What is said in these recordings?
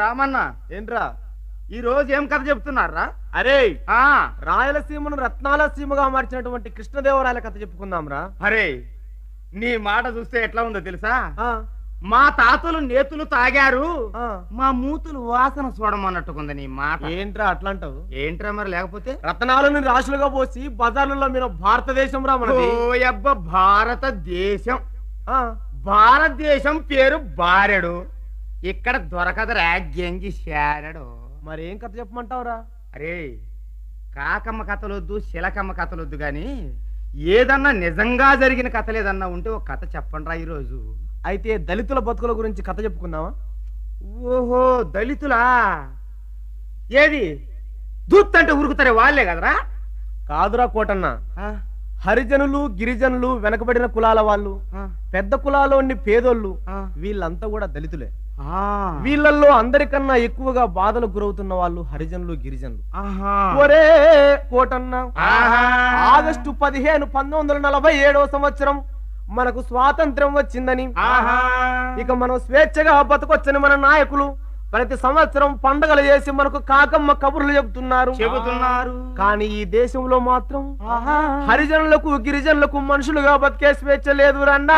రామన్న ఏంట్రా ఈ రోజు ఏం కథ చెప్తున్నారా అరే ఆ రాయలసీమను రత్నాల సీమగా మార్చినటువంటి కృష్ణదేవరాయల కథ చెప్పుకుందాం రా అరే నీ మాట చూస్తే ఎట్లా ఉందో తెలుసా మా తాతలు నేతులు తాగారు మా మూతులు వాసన చూడమన్నట్టుకుంది నీ మాట ఏంట్రా అట్లా అంటావు ఏంట్రా మరి లేకపోతే రత్నాలను రాశులుగా పోసి బజార్లలో మీరు భారతదేశం రా మనది ఓయబ్బ భారతదేశం ఆ, భారతదేశం పేరు బారెడు ఇక్కడ దొరకదురా గెంజి శారడు మరి ఏం కథ చెప్పమంటావురా అరే కాకమ్మ కథలొద్దు శిలకమ్మ కథలొద్దు గాని ఏదన్నా నిజంగా జరిగిన కథలు ఏదన్నా ఉంటే ఒక కథ చెప్పండిరా ఈరోజు అయితే దళితుల బతుకుల గురించి కథ చెప్పుకుందామా ఓహో దళితులా ఏది దూత్ అంటే ఉరుకుతారే వాళ్ళే కదరా కాదురా కోటన్న ఆ, హరిజనులు గిరిజనులు వెనకబడిన కులాల వాళ్ళు ఆ, పెద్ద కులాలోని పేదోళ్ళు ఆ. వీళ్ళంతా కూడా దళితులే ఆ. వీళ్ళల్లో అందరికన్నా ఎక్కువగా బాధలకు గురవుతున్న వాళ్ళు హరిజనులు గిరిజనులు ఆహా. ఒరే కోటన్న ఆహా. ఆగస్టు పదిహేను పంతొమ్మిది వందల నలభై ఏడవ సంవత్సరం మనకు స్వాతంత్రం వచ్చిందని ఆహా. ఇక మనం స్వేచ్ఛగా బతకొచ్చని మన నాయకులు ప్రతి సంవత్సరం పండగలు చేసి మనకు కాకమ్మ కబుర్లు చెబుతున్నారు చెబుతున్నారు కానీ ఈ దేశంలో మాత్రం ఆహా. హరిజనులకు గిరిజనులకు మనుషులుగా బతికే స్వేచ్ఛ లేదు రన్నా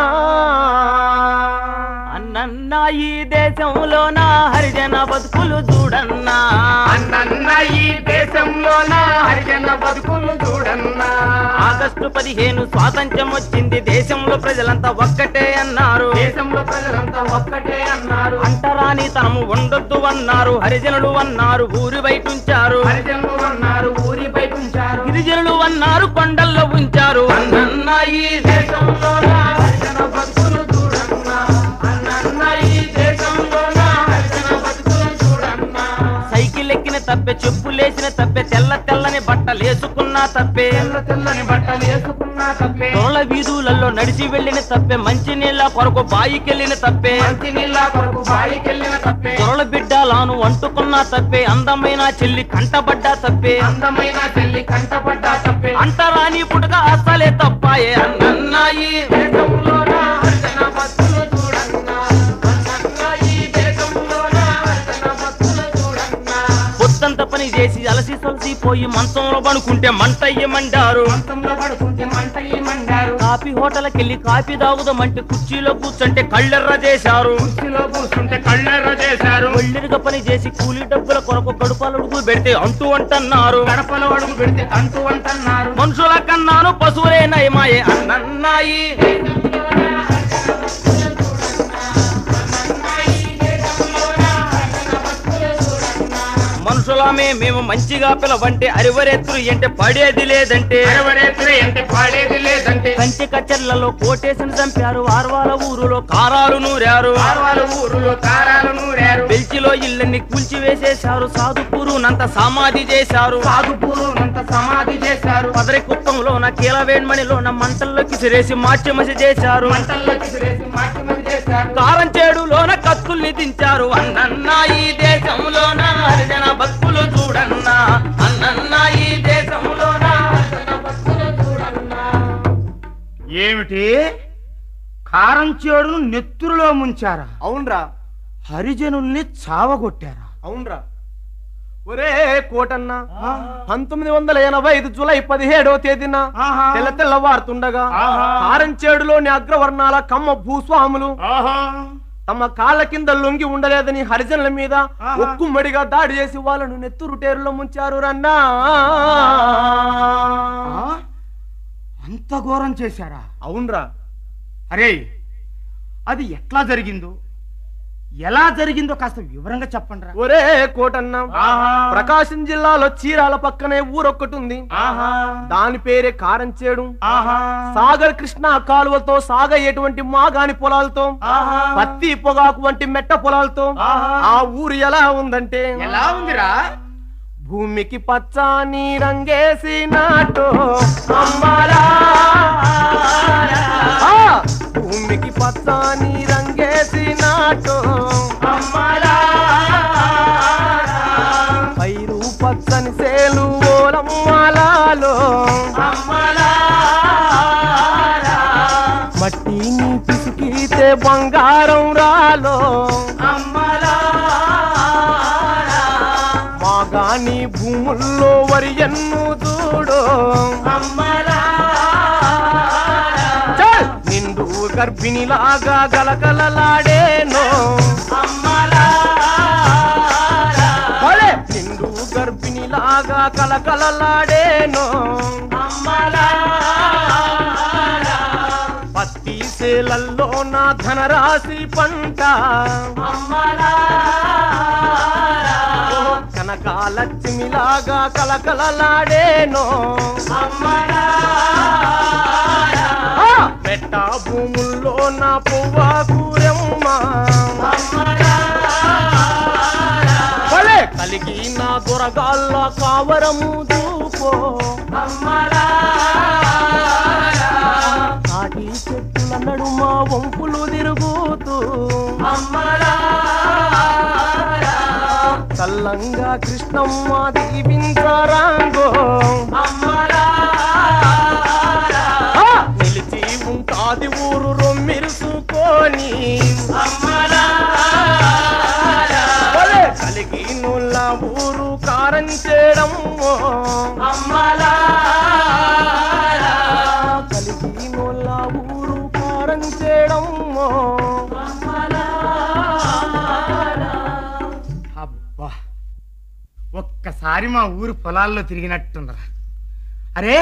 అన్నన్న ఈ దేశంలోన హరిజన బతుకులు చూడన్నా అన్నన్న ఈ దేశంలోన హరిజన బతుకులు చూడన్నా ఆగస్టు పదిహేను స్వాతంత్ర్యం వచ్చింది దేశంలో ప్రజలంతా ఒక్కటే అన్నారు దేశంలో ప్రజలంతా ఒక్కటే అన్నారు అంటరాని తనము ఉండొద్దు అన్నారు హరిజనులు అన్నారు ఊరి బయట ఉంచారు హరిజనులు అన్నారు ఊరి బయట ఉంచారు గిరిజనులు అన్నారు కొండల్లో ఉంచారు అన్నన్న ఈ దేశంలోన హరిజన బతుకులు చూడన్నా అన్నన్న ఈ దేశంలోన హరిజన బతుకులు చూడన్నా సైకిల్ ఎక్కిన తప్పే చెప్పులేసిన తప్పే తెల్ల తెల్లని బట్టలేసుకున్నా తప్పే తెల్ల తెల్లని బట్టలు వేసుకున్నా తప్పే తోళ్ళ వీధులలో నడిచి వెళ్ళిన తప్పే మంచి నీళ్ళ కొరకు బాయికెళ్ళిన తప్పే మంచి నీళ్ళ కొరకు బాయికెళ్ళిన తప్పే తొరల బిడ్డలాను అంటుకున్నా తప్పే అందమైన చెల్లి కంటబడ్డా తప్పే అందమైన చెల్లి కంటపడ్డా తప్పే అంటరాని పుటక అసలే తప్పాయే అన్నన్నాయి దేశంలోన హరిజన బతుకులు చూడన్నా అన్నన్న ఈ దేశంలోన హరిజన బతుకులు చూడన్నా పొద్దంత పని చేసి అలసి సొలసి పోయి మంచంలో పడుకుంటే మంటయ్యమంటారు మంచంలో పడుకుంటే మంట ఏమంటారు కాఫీ హోటల్కెళ్ళి కాఫీ తాగుదామంటే కుర్చీలో కూర్చుంటే కళ్ళెర్ర చేశారు కుర్చీలో కూర్చుంటే కళ్ళెర్ర చేశారు ఒళ్ళిరుగా పని చేసి కూలీ డబ్బుల కొరకు కడుపాలడుగు పెడితే అంటూ అంటున్నారు గడపలో అడుగు పెడితే అంటూ అంటున్నారు మనుషుల కన్నాను పశువులే నయమాయే అన్నన్నాయి మనుషులమే మేము మంచిగా పిలవంటే అరివరెత్తురు అంటే పడేది లేదంటే ఎవరెత్తురే అంటే పాడేది లేదంటే కంచె కచ్చర్లలో కోటేసిన చంపారు వార్వాల ఊరులో కారాలు నూరారు ఆర్వాల ఊరులో కారాలు నూరారు బెల్చిలో ఇళ్ళని కూల్చివేసేశారు సాధుపూరు నంత సమాధి చేశారు సాగుపూరునంత సమాధి చేశారు పదరి కుప్పంలోన కీలవేణ్మణిలోన మంటల్లోకి సిరేసి మార్చిమసి చేశారు మంటల్లో విసిరేసి మాటి మంది చేశారు కారం చేడులోన కత్తుల్ని దించారు అన్నన్నా ఈ దేశంలోన హరిజన భక్తులు చూడన్నా అన్నన్నా ఈ దేశంలోన హరిజన భక్తులు చూడన్నా ఏమిటి కారం చేడును నెత్తురులో ముంచారా అవునరా హరిజనుల్ని చావగొట్టారా అవునరా ఒరే కోటన్న పంతొమ్మిది వందల ఎనభై ఐదు జూలై పదిహేడవ తేదీన ఆహా. తెల్ల తెల్లవారుతుండగా ఆహా. కారంచేడులోని అగ్రవర్ణాల కమ్మ భూస్వాములు ఆహా తమ కాళ్ళ కింద లొంగి ఉండలేదని హరిజనుల మీద ఆహా. ఒక్కుమ్మడిగా దాడి చేసి వాళ్ళను నెత్తురు టేరులో ముంచారు రన్నా ఆ? అంత ఘోరం చేశారా అవునరా అరే అది ఎట్లా జరిగిందో ఎలా జరిగిందో కాస్త వివరంగా చెప్పండిరా ఒరే కోటన్న ఆహా. ప్రకాశం జిల్లాలో చీరాల పక్కనే ఊరొక్కటి ఉంది ఆహా దాని పేరే కారంచేడు ఆహా సాగర్ కృష్ణ కాలువలతో సాగయ్యేటువంటి మాగాని పొలాలతో ఆహా. పత్తి పొగాకు వంటి మెట్ట పొలాలతో ఆహా. ఆ ఊరు ఎలా ఉందంటే ఎలా ఉందిరా భూమికి పచ్చని రంగేసి నాటో అమ్మారా ఆ, భూమికి పచ్చని రంగేసి నాటో అమ్మలా పైరు పచ్చని సేలు ఓలమ్మాలాలో అమ్మలా మట్టిని పిసికితే బంగారం రాలో అమ్మలా భూముల్లో వరి ఎన్ను చూడు చల్! నిండు గర్భిణిలాగా గలగలలాడేనో భలే! నిండు గర్భిణిలాగా కలకలలాడేనో పత్తి సేలల్లో నా ధనరాశి పంట కనకాలక్ష్మిలాగా కలకలలాడేనో ఆ! పెట్ట భూముల్లో నా పువ్వా కూరమ్మ భలే! కలిగి నా దొరగాళ్ళ కావరము దూపో తాటి చెట్టుల నడుమ వంపులు తిరుగుతూ చల్లంగా కృష్ణమ్మ దీవించరాంగో ఆ! నిలిచి ఉంటాది ఊరు రొమ్మిరుసుకొని భలే! కలిగి నుల్ల ఊరు కారం చేయడం కలిగి నుల్ల ఊరు కారం చేయడం అబ్బా ఒక్కసారి మా ఊరు పొలాల్లో తిరిగినట్టుందరా అరే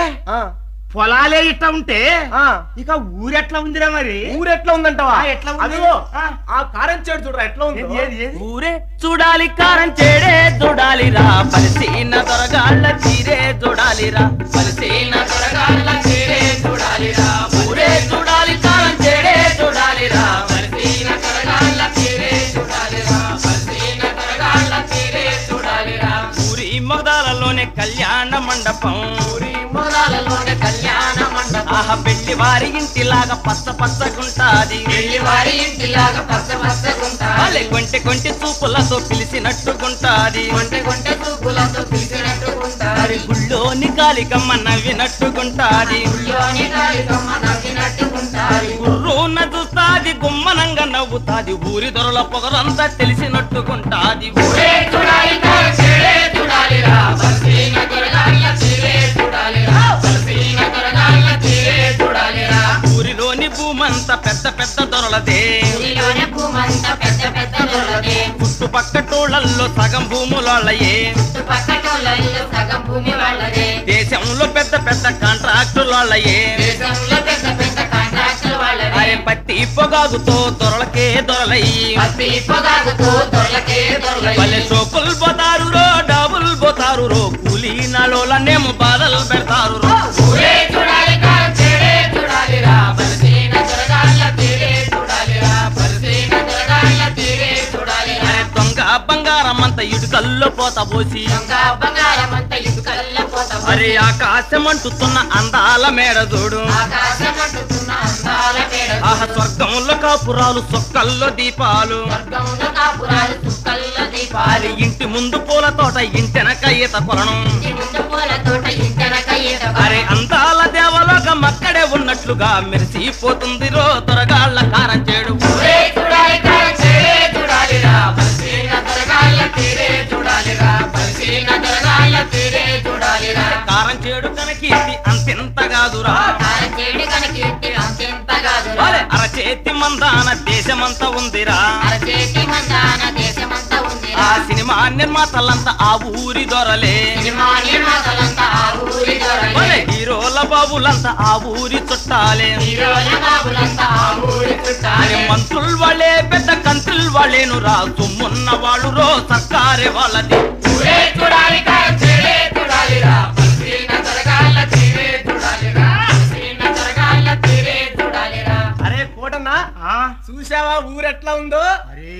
పొలాలే ఇట్లా ఉంటే ఇక ఊరెట్లా ఉందిరా మరి ఊరు ఎట్లా ఉందంటవా ఆ, ఎట్లా ఉంది? అదిగో ఆ. ఆ కారం చేడు చూడరా ఎట్లా ఏది, ఉంది ఏది, ఏది? ఊరే చూడాలి కారం చేడే చూడాలిరా పలిసీన దొరగాళ్ళ తీరే చూడాలిరా పలిసీన దొరగాళ్ళ తీరే చూడాలిరా ఊరే చూడాలి కారం చేడే చూడాలిరా పలిసీన దొరగాళ్ళ తీరే చూడాలిరా పలిసీన దొరగాళ్ళ తీరే చూడాలిరా ఊరి మొగదాలలోనే కళ్యాణ మండపం ఊరి మొగదాలలోనే కళ్యాణ మండపం ఆహా పెళ్లి వారి ఇంటిలాగా పచ్చ పచ్చగుంటాది పెళ్లి వారి ఇంటిలాగా పచ్చ పచ్చగుంటాది కొంటె కొంటె చూపులతో పిలిచినట్టుగుంటాది కొంటె కొంటె చూపులతో పిలిచినట్టుగుంటాది గుళ్ళోని కాలికమ్మ నవ్వినట్టుగుంటాది గుళ్ళోని కాలికమ్మ నవ్వినట్టుగుంటాది గుర్రున చూస్తాది గుమ్మనంగా నవ్వుతాది ఊరి దొరల పొగరంతా తెలిసినట్టుగుంటాది ఊరే చూడాలి చెడే చూడాలిరా బల్సీన దొరగాళ్ళ తీరే చూడాలిరా బల్సీన దొరగాళ్ళ తీరే చూడాలిరా ఊరిలోని భూమంతా పెద్ద పెద్ద దొరలదే ఊరిలోనే భూమంతా పెద్ద పెద్ద దొరలదే చుట్టుపక్కటోళ్ళల్లో సగం భూములయ్యే చుట్టుపక్కటోళ్ళల్లో సగం భూమి వాళ్ళదే దేశంలో పెద్ద పెద్ద కాంట్రాక్టులయ్యే దేశంలో పెద్ద పెద్ద కాంట్రాక్టులు వాళ్ళదే అరే పత్తి పొగాగుతో దొరలకే దొరలయ్యి పత్తి పొగాకుతూ దొరలకే దొరలై పల్లె సోకులు పోతారు రో డబుల్ పోతారు రో కూలీ నలోలనేమో బాధలు పెడతారు రో ఊరే చూడాలి కారం చెడే చూడాలిరా బలసీన దొరగాళ్ళ తీరే చూడాలిరా బలసీన దొరగాళ్ళ తీరే చూడాలిరా అరే దొంగ బంగారం అంత ఇటుకల్లో పోత పోసి దొంగ బంగారం అంతా ఇసుకల్లో పోతాం అరే ఆకాశం అంటుతున్న అందాల మేడ చూడు ఆకాశం అంటుతున్న అందాల మేడ ఆహ స్వర్గంలో కాపురాలు సొక్కల్లో దీపాలు స్వర్గంలో కాపురాలు చుక్కల్లో దీపాలు అది ఇంటి ముందు పూల తోట ఇంటెనక ఈత కొలను ఇంటి ముందు పూల తోట ఇంటనక ఈత అరే అందాల దేవలోకం అక్కడే ఉన్నట్లుగా మెరిసిపోతుంది రో త్వరగాళ్ళ కారం చేడు ఊరే చూడాలి కారం చెడే చూడాలిరా బలసీన దొరగాళ్ళ తీరే చూడాలిరా బలసీన దొరగాళ్ళ తీరే చూడాలిరా కారం చేడు కనకీర్తి అంతెంత కాదురా కారం చెడు కనకీర్తి అంతెంత కాదురా అరే అరచేతి మందాన దేశమంతా ఉందిరా అరచేతి మందాన దేశమంతా ఆ ఉందిరా సినిమా నిర్మాతలంతా ఆ ఊరి దొరలే సినిమా నిర్మాతలంతా ఆ ఊరి అరే దొరలే హీరోల బాబులంతా ఆ ఊరి చుట్టాలే హీరోల బాబులంతా ఆ ఊరి అరే చుట్టాలే మంత్రులు వాళ్ళే పెద్ద కంత్రులు వాళ్ళేను రా తుమ్మున్న వాళ్ళు రో సర్కారే వాళ్ళది ఊరే చూడాలి కారం చెడే చూడాలిరా బలసీన దొరగాళ్ళ తీరే చూడాలిరా బలసీన దొరగాళ్ళ తీరే చూడాలిరా అరే కోటన్నా ఆ? చూసావా ఊరెట్లా ఉందో అరే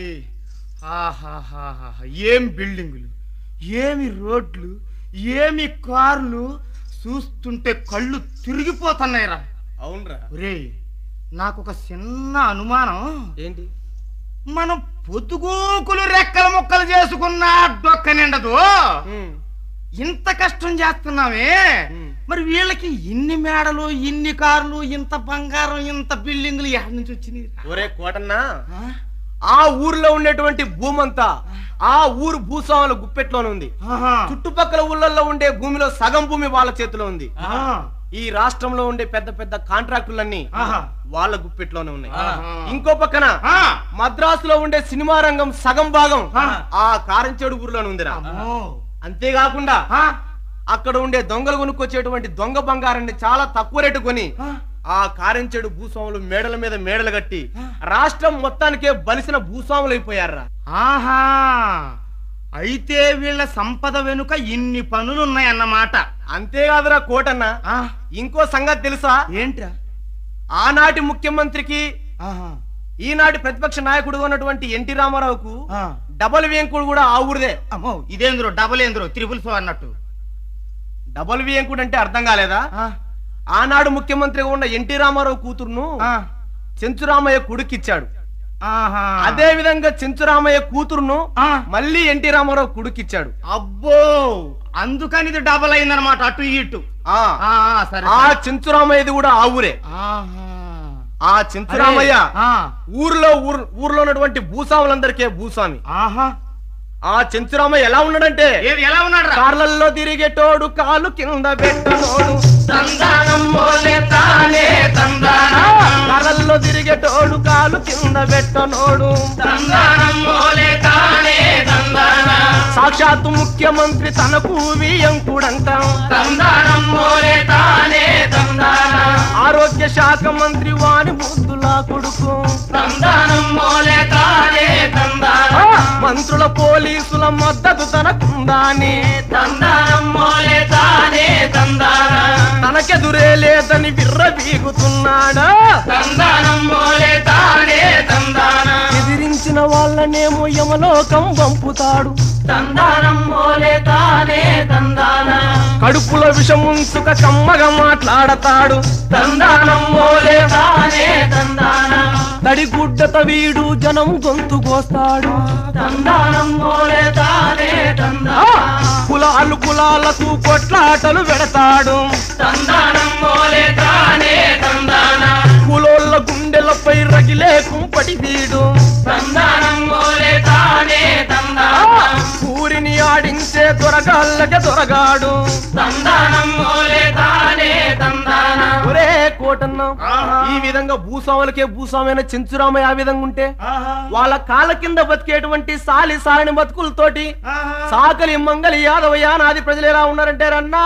ఆహాహాహా. ఏం బిల్డింగులు ఏమి రోడ్లు ఏమి కార్లు చూస్తుంటే కళ్ళు తిరిగిపోతున్నాయిరా అవునరా ఒరే నాకు ఒక చిన్న అనుమానం ఏంటి మనం పొద్దుగూకులు రెక్కల ముక్కలు చేసుకున్న డొక్క నిండదు ఉమ్, ఇంత కష్టం చేస్తున్నామే ఉమ్. మరి వీళ్ళకి ఇన్ని మేడలు ఇన్ని కార్లు ఇంత బంగారం ఇంత బిల్డింగులు ఎక్కడి నుంచి వచ్చినాయి ఒరే కోటన్నా ఆ ఊర్లో ఉండేటువంటి భూమంతా ఆ ఊరు భూస్వాముల గుప్పెట్లోనే ఉంది ఆహా. చుట్టుపక్కల ఊళ్ళల్లో ఉండే భూమిలో సగం భూమి వాళ్ళ చేతిలో ఉంది ఆ. ఈ రాష్ట్రంలో ఉండే పెద్ద పెద్ద కాంట్రాక్టులన్నీ ఆహా. వాళ్ళ గుప్పెట్లోనే ఉన్నాయి ఆహా. ఇంకో పక్కన ఆ. మద్రాసులో ఉండే సినిమా రంగం సగం భాగం ఆ. ఆ కారంచేడు ఊర్లోనే ఉందిరా అమ్మో. అంతేకాకుండా ఆ. అక్కడ ఉండే దొంగలు కొనుక్కొచ్చేటువంటి దొంగ బంగారాన్ని చాలా తక్కువ రేటు కొని ఆ. ఆ కారంచెడు భూస్వాములు మేడల మీద మేడలు కట్టి రాష్ట్రం మొత్తానికే బలిసిన భూస్వాములు అయిపోయారా ఆహా అయితే వీళ్ళ సంపద వెనుక ఇన్ని పనులు ఉన్నాయన్నమాట అంతేకాదురా కోటన్న ఆ. ఇంకో సంగతి తెలుసా ఏంట్రా ఆనాటి ముఖ్యమంత్రికి ఆహా. ఈనాటి ప్రతిపక్ష నాయకుడు ఉన్నటువంటి ఎన్టీ రామారావుకు ఆ. డబల్ వేంకుడు కూడా ఆ ఊరిదే అమ్మో ఇదేంద్రో డబల్ ఏంద్రో త్రిపుల్ సో అన్నట్టు డబల్ వేంకుడు అంటే అర్థం కాలేదా ఆ. ఆనాడు ముఖ్యమంత్రిగా ఉన్న ఎన్టీ రామారావు కూతురును ఆ. చెంచురామయ్య కొడుకిచ్చాడు ఆహా. అదే విధంగా చెంచురామయ్య కూతురును ఆ. మళ్ళీ ఎన్టీ రామారావు కొడుకిచ్చాడు అబ్బో అందుకని ఇది డబల్ అయిందనమాట అటు ఇటు ఆ ఆ, ఆ, సరే ఆ చెంచురామయ్యది కూడా ఆ ఊరే ఆహా. ఆ చెంచురామయ్య ఆ. ఊర్లో ఊర్ ఊర్లో ఉన్నటువంటి భూస్వాములందరికీ భూస్వామి ఆహా ఆ చెంచురామయ్య ఎలా ఉన్నాడంటే ఏది ఎలా ఉన్నాడు కార్లల్లో తిరిగేటోడు కాలు కింద పెట్టనోడు తందానం మోలే తానే తందానం కార్లల్లో తిరిగేటోడు కాలు కింద పెట్టనోడు తందానం మోలే తానే తందానం సాక్షాత్తు ముఖ్యమంత్రి తనకు వియంకుడంట తందానం మోలే తానే తందానం ఆరోగ్య శాఖ మంత్రి వాని ముద్దులా కొడుకు తందానం మోలే తానే ఆ, తందానం మంత్రుల పోలీసుల మద్దతు తనకుందాని తందానం మోలే తానే తందానం తనకెదురే లేదని విర్ర బీగుతున్నాడా తందానం మోలే తానే తందానం ఎదిరించిన వాళ్ళనేమో యమలోకం పంపుతాడు తందానం మోలే తానే తందానం కడుపులో విషముంచుక కమ్మగా మాట్లాడతాడు తందానం మోలే తానే తందానం తడిగుడ్డత వీడు జనం గొంతు కోస్తాడు తందానం మోలే తానే ఆ, తందానం కులాలు కులాలకు కొట్లాటలు పెడతాడు తందానం మోలే తానే తందానం కులోళ్ళ గుండెలపై రగిలే కుంపటి వీడు తందానం మోలే తానే ఆ, తందానం ఊరిని ఆడించే దొరగాళ్ళకే దొరగాడు తందానం మోలే తానే తందానం ఒరే కోటన్న ఆహా. ఈ విధంగా భూస్వాములకే భూస్వామైన చెంచురామయ్య ఆ విధంగా ఉంటే ఆహా. వాళ్ళ కాళ్ళ కింద బతికేటువంటి సాలి సాలిని బతుకులతోటి ఆహా. సాకలి మంగలి యాదవయ్య నాది ప్రజలు ఎలా ఉన్నారంటే రన్నా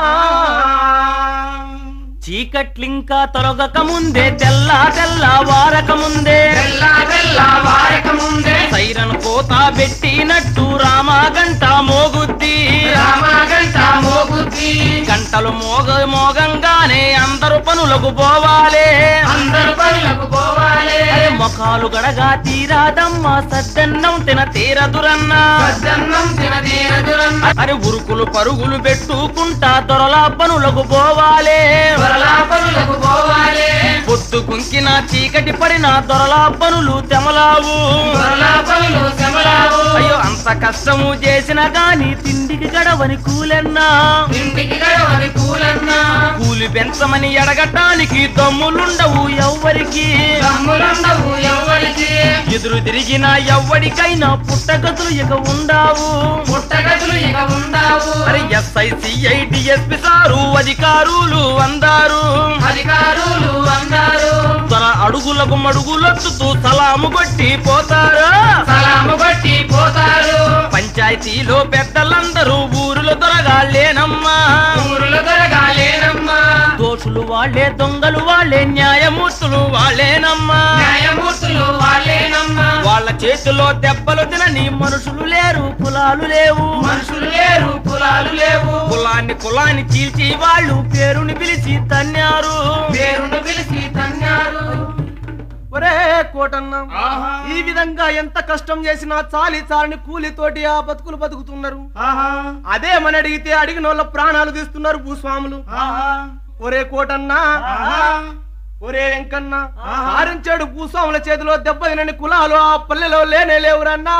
చీకట్లింకా తొలగక ముందే తెల్ల తెల్ల వారక ముందే తెల్ల తెల్ల వారక ముందే సైరన్ కోత పెట్టినట్టు రామా గంట మోగుద్ది రామగంట మోగుద్ది గంటలు మోగ మోగంగానే అందరు పనులకు పోవాలే అందరు పనులకు పోవాలి అరే మొఖాలు గడగా తీరాదమ్మ సద్దన్నం తిన తీరదురన్నా సజ్జన్నం తిన తీరదురన్న అరే ఉరుకులు పరుగులు పెట్టుకుంటా దొరలా పనులకు పోవాలే త్వరలా పనులకు పోవాలి పొద్దు కుంకిన చీకటి పడిన దొరలా పనులు తెమలావు త్వరలా పనులు శమలావు అయ్యో అంత కష్టము చేసినా గాని తిండికి గడవని కూలెన్నా ఇంటికి గడవని కూలన్నా కూలి పెంచమని ఎడగటానికి దమ్ములుండవు ఎవ్వరికి తమ్ములండవు ఎవరికి ఎదురు తిరిగిన ఎవ్వడికైనా పుట్టగతులు ఇక ఉండావు పుట్టగతులు ఇక ఉండావు మరి ఎస్ఐ సిఐ డిఎస్పి సారు అధికారులు అందారు అధికారులు అందరూ తన అడుగులకు మడుగులొత్తుతూ సలాము కొట్టి పోతారు సలాము బట్టి పోతారు పంచాయతీలో పెద్దలందరూ ఊరిలో దొరగాలేనమ్మా ఊరులు దొరగాలేనమ్మా దోషులు వాళ్ళే దొంగలు వాళ్ళే న్యాయమూర్తులు వాళ్ళేనమ్మా న్యాయమూర్తులు వాళ్ళేనమ్మా వాళ్ళ చేతిలో దెబ్బలు తినని మనుషులు లేరు కులాలు లేవు మనుషులు లేరు కులాలు లేవు కులాన్ని కులాన్ని చీల్చి వాళ్ళు పేరుని పిలిచి తన్నారు పేరును పిలిచి తన్నారు ఒరే కోటన్న ఆహా. ఈ విధంగా ఎంత కష్టం చేసినా చాలి చాలని కూలితోటి ఆ బతుకులు బతుకుతున్నారు ఆహా. అదే మన అడిగితే అడిగిన వాళ్ళ ప్రాణాలు తీస్తున్నారు భూస్వాములు ఆహా. ఒరే కోటన్న ఆహా. ఒరే వెంకన్న ఆరించాడు భూస్వాముల చేతిలో దెబ్బ తినని కులాలు ఆ పల్లెలో లేనే లేవురన్నా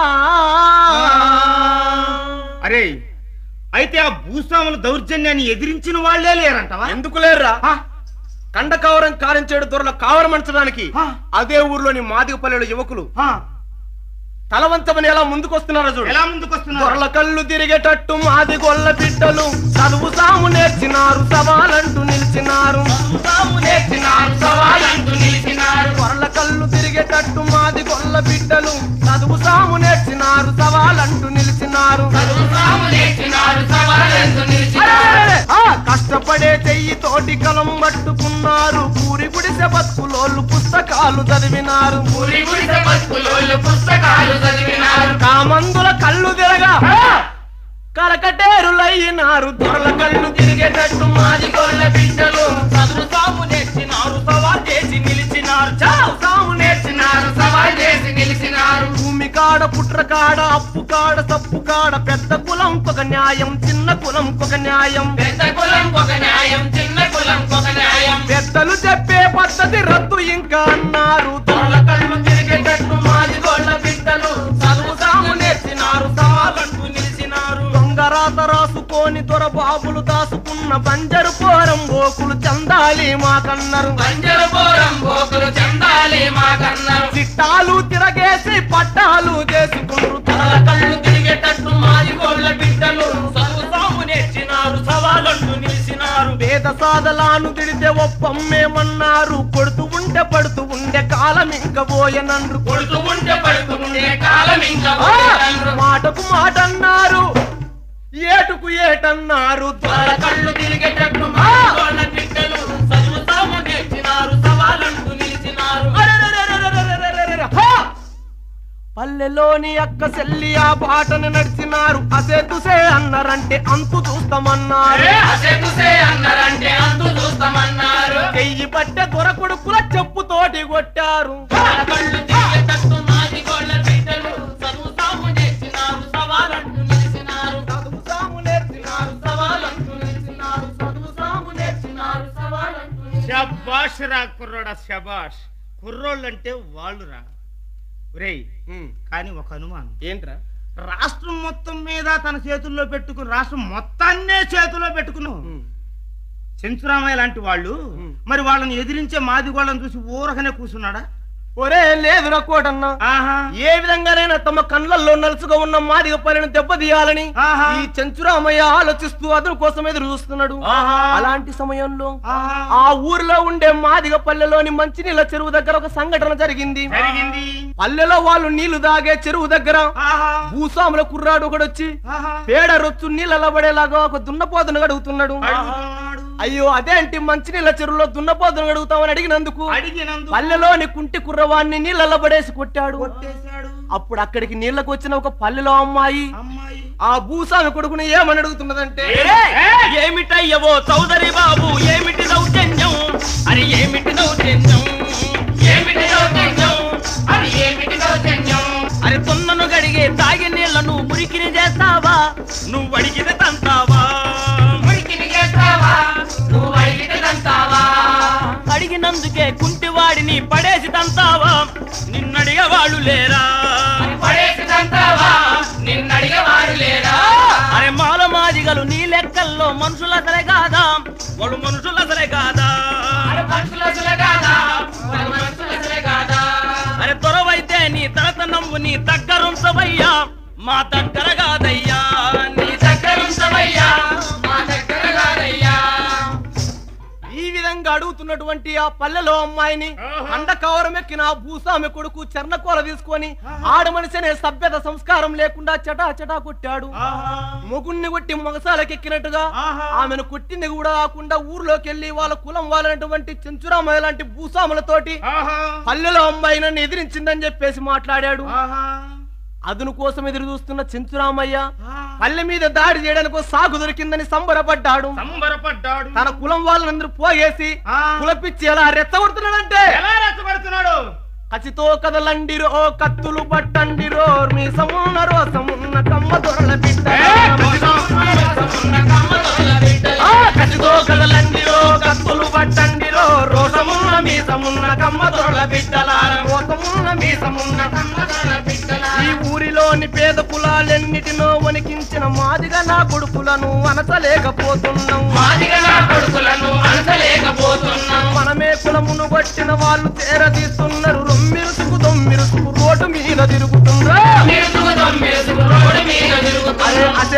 అరే అయితే ఆ భూస్వాముల దౌర్జన్యాన్ని ఎదిరించిన వాళ్లే లేరంటవా ఎందుకు లేరురా ఆ, కండకావరం కారించేడు దొరల కావరమంచడానికి ఆ. అదే ఊర్లోని మాదిగపల్లెల యువకులు ఆ, తలవంచమని ఎలా ముందుకొస్తున్నారో చూడు ఎలా ముందుకొస్తున్నారు గొర్రెల కళ్ళు తిరిగేటట్టు మాది గొల్ల బిడ్డలు చదువు సాము నేర్చినారు సవాలంటూ నిలిచినారు సాము నేర్చినారు సవాలంటూ నిలిచినారు గొర్రెల కళ్ళు తిరిగేటట్టు మాది గొల్ల బిడ్డలు చదువు సాము నేర్చినారు సవాలంటూ నిలిచినారు చదువు సాము నేర్చినారు సవాలంటూ నిలిచినారు అరెరెరెరె! ఆ, కష్టపడే చెయ్యి తోటి కలం పట్టుకున్నారు పూరి గుడిసె బతుకులోళ్ళు పుస్తకాలు చదివినారు గురి గుడిసె బతుకులోళ్ళు పుస్తకాలు చదివినారు కామందుల కళ్ళు తిరగా కలకటేరులయ్యినారు దొరల కళ్ళు తిరిగేటట్టు మాది గొల్ల బిడ్డలు చదువు సాము నేర్చినారు సవాల్ చేసి నిలిచినారు చావు సాము నేర్చినారు నేర్చినారు సవాల్ చేసి నిలిచినారు భూమి కాడ పుట్ర కాడ అప్పు కాడ సప్పు కాడ పెద్ద కులం ఒక న్యాయం చిన్న కులం ఒక న్యాయం పెద్ద కులం ఒక న్యాయం చిన్న కులం ఒక న్యాయం పెద్దలు చెప్పే పద్ధతి రద్దు ఇంకా అన్నారు దొరల కళ్ళు తిరిగేటట్టు మాది గొల్ల బిడ్డలు చదువు సాము నేర్చినారు సవాలంటూ నిలిచినారు దొంగరాత రాసుకొని దొర బాబులు దాసుకున్న బంజరు పోరం బోకులు చందాలి మాకన్నారు పంజరు పోరం పోకులు చందాలి మా కన్నారు చిట్టాలు తిరగేసి పట్టాలు చేసుకుంటూ తల కళ్ళు తిరిగేటట్టు మాది గోళ్ళ బిడ్డలు చదువు సాము నేర్చినారు సవాలంటూ నిలిచినారు వేద సాధలాను తిడితే ఒప్పమ్మేమన్నారు కొడుతూ ఉంటే పడుతూ ఉండే కాలం ఇంక పోయనన్రు కొడుతూ ఉంటే పడుతూ ఉండే కాలం ఇంకా ఆ! పోయేదన్నారు. మాటకు మాట అన్నారు ఏటుకు ఏటన్నారు తల కళ్ళు తిరిగేటట్టు మాది గోళ్ళ బిడ్డలు చదువు సాము నేర్చినారు సవాలంటూ నిలిచినారు అరెరెరెరెరెరెరెరెరెరె! హా! పల్లెలోని అక్క చెల్లి ఆ బాటను నడిచినారు అసే తుసే అన్నారంటే అంతు చూస్తామన్నారు ఏ అసెకుసే అన్నారంటే అంతు చూస్తామన్నారు చెయ్యి పట్టే దొర కొడుకుల చెప్పుతోటి కొట్టారు తల కళ్ళు తిరిగేటట్టు మాది గోళ్ళ బిడ్డలు చదువు సాము నేర్చినారు సవాలంటూ నిలిచినారు చదువు సాము నేర్చినారు సవాలంటూ నిలిచినారు చదువు సాము నేర్చినారు సవాలంటూ శబాష్ రా కుర్రోడా శబాష్ కుర్రోళ్ళంటే వాళ్ళు రా ఒరేయ్ కానీ ఒక అనుమానం ఏంట్రా రాష్ట్రం మొత్తం మీద తన చేతుల్లో పెట్టుకుని రాష్ట్రం మొత్తాన్నే చేతుల్లో పెట్టుకున్నావు చెంచురామయ్య లాంటి వాళ్ళు మరి వాళ్ళని ఎదిరించే మాదిగోళ్ళని చూసి ఊరకనే కూర్చున్నాడా ఒరే లేదురా కోటన్నా ఆహా ఏ విధంగానైనా తమ కళ్ళల్లో నలుసుగా ఉన్న మాదిగ పల్లెను దెబ్బతీయాలని ఆహా. ఈ చెంచురామయ్య ఆలోచిస్తూ అతని కోసం ఎదురు చూస్తున్నాడు ఆహా. అలాంటి సమయంలో ఆహా. ఆ ఊరిలో ఉండే మాదిగ పల్లెలోని మంచినీళ్ళ చెరువు దగ్గర ఒక సంఘటన జరిగింది జరిగింది పల్లెలో వాళ్ళు నీళ్లు దాగే చెరువు దగ్గర ఆహా భూస్వాముల కుర్రాడు ఒకడొచ్చి ఆహా పేడ రొచ్చు నీళ్ళ పడేలాగా ఒక దున్నపోతును అడుగుతున్నాడు అడుగుతున్నాడు. అయ్యో అదేంటి మంచినీళ్ళ చెరువులో దున్నపోతును అడుగుతామని అడిగినందుకు అడిగినందుకు పల్లెలోని కుంటి కుర్రవాన్ని నీళ్ళ పడేసి కొట్టాడు కొట్టేశాడు అప్పుడు అక్కడికి నీళ్ళకు వచ్చిన ఒక పల్లెలో అమ్మాయి అమ్మాయి ఆ భూస్వామి కొడుకుని ఏమని అడుగుతున్నదంటే ఏమిటయ్యవో చౌదరి బాబు ఏమిటి దౌర్జన్యం అరే ఏమిటి దౌర్జన్యం ఏమిటి దౌర్జన్యం అది ఏమిటి దౌర్జన్యం అరే తొన్నను గడిగే తాగి నీళ్లను మురికిని చేస్తావా నువ్వు అడిగితే తంతావా మురికిని చేస్తావా నువ్వు అడిగితే తంతావా అడిగినందుకే కుంటివాడిని పడేసి తంతావా నిన్నడిగే వాళ్ళు లేరా పడేసి తంతావా నిన్నడిగేవారు లేరా అరే మాల మాదిగలు నీ లెక్కల్లో మనుషుల సరే కాదా వాళ్ళు మనుషుల సరే కాదా అరే మనుషుల అసలే కాదా మరి మనుషుల అసలే కాదా అరే త్వరవైతే నీ తరతనమ్ము నీ దగ్గరుంచవయ్యా మా దగ్గర కాదయ్యా నీ నీ దగ్గర ఉంచవయ్యా మా దగ్గర కాదయ్యా ఈ విధంగా అడుగుతున్నటువంటి ఆ పల్లెలో అమ్మాయిని అండ కవరం ఎక్కిన ఆ భూస్వామి కొడుకు చర్ణకోల తీసుకొని ఆడ మనిషి అనే సభ్యత సంస్కారం లేకుండా చటా చటా కొట్టాడు మొగుణ్ణి కొట్టి మొగసాలకెక్కినట్టుగా ఆహా. ఆమెను కొట్టింది కూడా కాకుండా ఊర్లోకి వెళ్లి వాళ్ళ కులం వాళ్ళటువంటి చెంచురామయ్య లాంటి భూస్వాములతోటి ఆహా పల్లెలో అమ్మాయి నన్ను ఎదిరించిందని చెప్పేసి మాట్లాడాడు ఆహా అదును కోసం ఎదురు చూస్తున్న చెంచురామయ్య ఆ. పల్లె మీద దాడి చేయడానికి ఒక సాగు దొరికిందని సంబరపడ్డాడు సంబరపడ్డాడు తన కులం వాళ్ళందరూ పోగేసి ఆ. కులపిచ్చి ఎలా రెచ్చగొడుతున్నాడంటే ఎలా రెచ్చగొడుతున్నాడు కసితో కదలండిరో కత్తులు పట్టండిరో మీ సమున్న రోసమున్న కమ్మ దొరల బిడ్డ ఉన్న కమ్మదొరల బిడ్డలు ఆ, కసితో కదలండిరో కత్తులు పట్టండిరో రోసమున్న మీ సమున్న కమ్మ దొరల బిడ్డలార రోసమున్న మీ సమున్న కమ్మదొరల బిడ్డల ఈ ఊరిలోని పేద కులాలెన్నిటినో వణికించిన మాదిగా నా కొడుకులను అనసలేకపోతున్నాం మాదిగా నా కొడుకులను అనసలేకపోతున్నాం మనమే కులమును కొట్టిన వాళ్ళు చేరదీస్తున్నారు రొమ్మిరుసుకు దొమ్మిరుసుకు రోడ్డు మీద తిరుగుతుండ్రా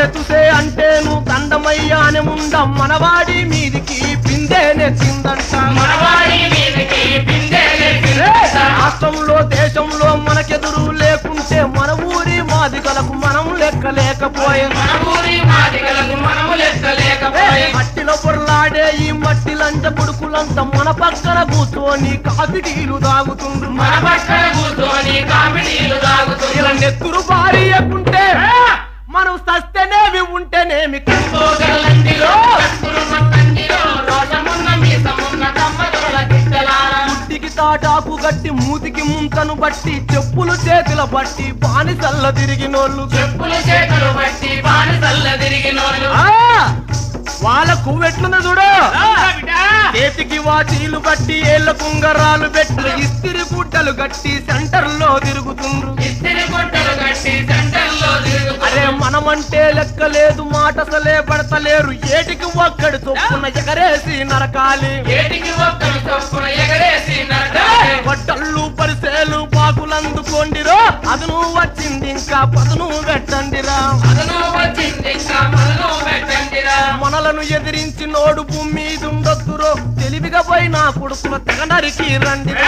తుసే అంటే నువ్వు దండమయ్యానే ముండ మనవాడి మీదికి పిందే నెచ్చిందంట మనవాడి మీదకి బిందెలే రాష్ట్రంలో దేశంలో మనకెదురు లేకుంటే మన ఊరి మాదిగలకు మనం లెక్క లేకపోయే మన ఊరి మాదిగలకు మనము లెక్కలేకపోయే మట్టిలో పొరలాడే ఈ మట్టి లంచ కొడుకులంతా మన పక్కన కూర్చొని కాఫీటీలు తాగుతుండ్రు మన పక్కన కూర్చొని కామెడీలు తాగుతుంది ఇలా నెత్తురు భారీయకుంటే మనం సస్తేనేమి ఉంటేనేమి పోగలందిలో కక్కురున్న తందిలో రోషమున్న మీసమున్న కమ్మదొరల గిట్టలారా ముట్టికి తాటాకు గట్టి మూతికి ముంతను బట్టి చెప్పులు చేతుల బట్టి బానిసల్ల తిరిగినోళ్ళు చెప్పులు చేతులు బట్టి బానిసల్ల తిరిగినోళ్ళు ఆ! వాళ్ళ కువ్వెట్లుంది చూడు చేతికి వాచీలు బట్టి ఏళ్ళ కుంగరాలు పెట్టి ఇస్తిరి గుడ్డలు గట్టి సెంటర్ లో తిరుగుతుండ్రు ఇస్తిరి గుడ్డలు కట్టి సెంటర్లో తిరుగుతూ అరే మనమంటే లెక్కలేదు మాటసలే పడతలేరు ఏటికి ఒక్కడి చొప్పున ఎగరేసి నరకాలి ఏటికి ఒక్కరు చొప్పున ఎగరేసి నరకాలి బట్టళ్ళు పరిసేలు పాకులందుకోండిరో అదను వచ్చింది ఇంకా పదును పెట్టండిరా అదను వచ్చింది ఇంకా మనలో పెట్టండిరా మనలను ఎదిరించి నోడు భూమి మీద ఉండొద్దురో తెలివిగా పోయినా కొడుకుల తెగ నరికి రండిరా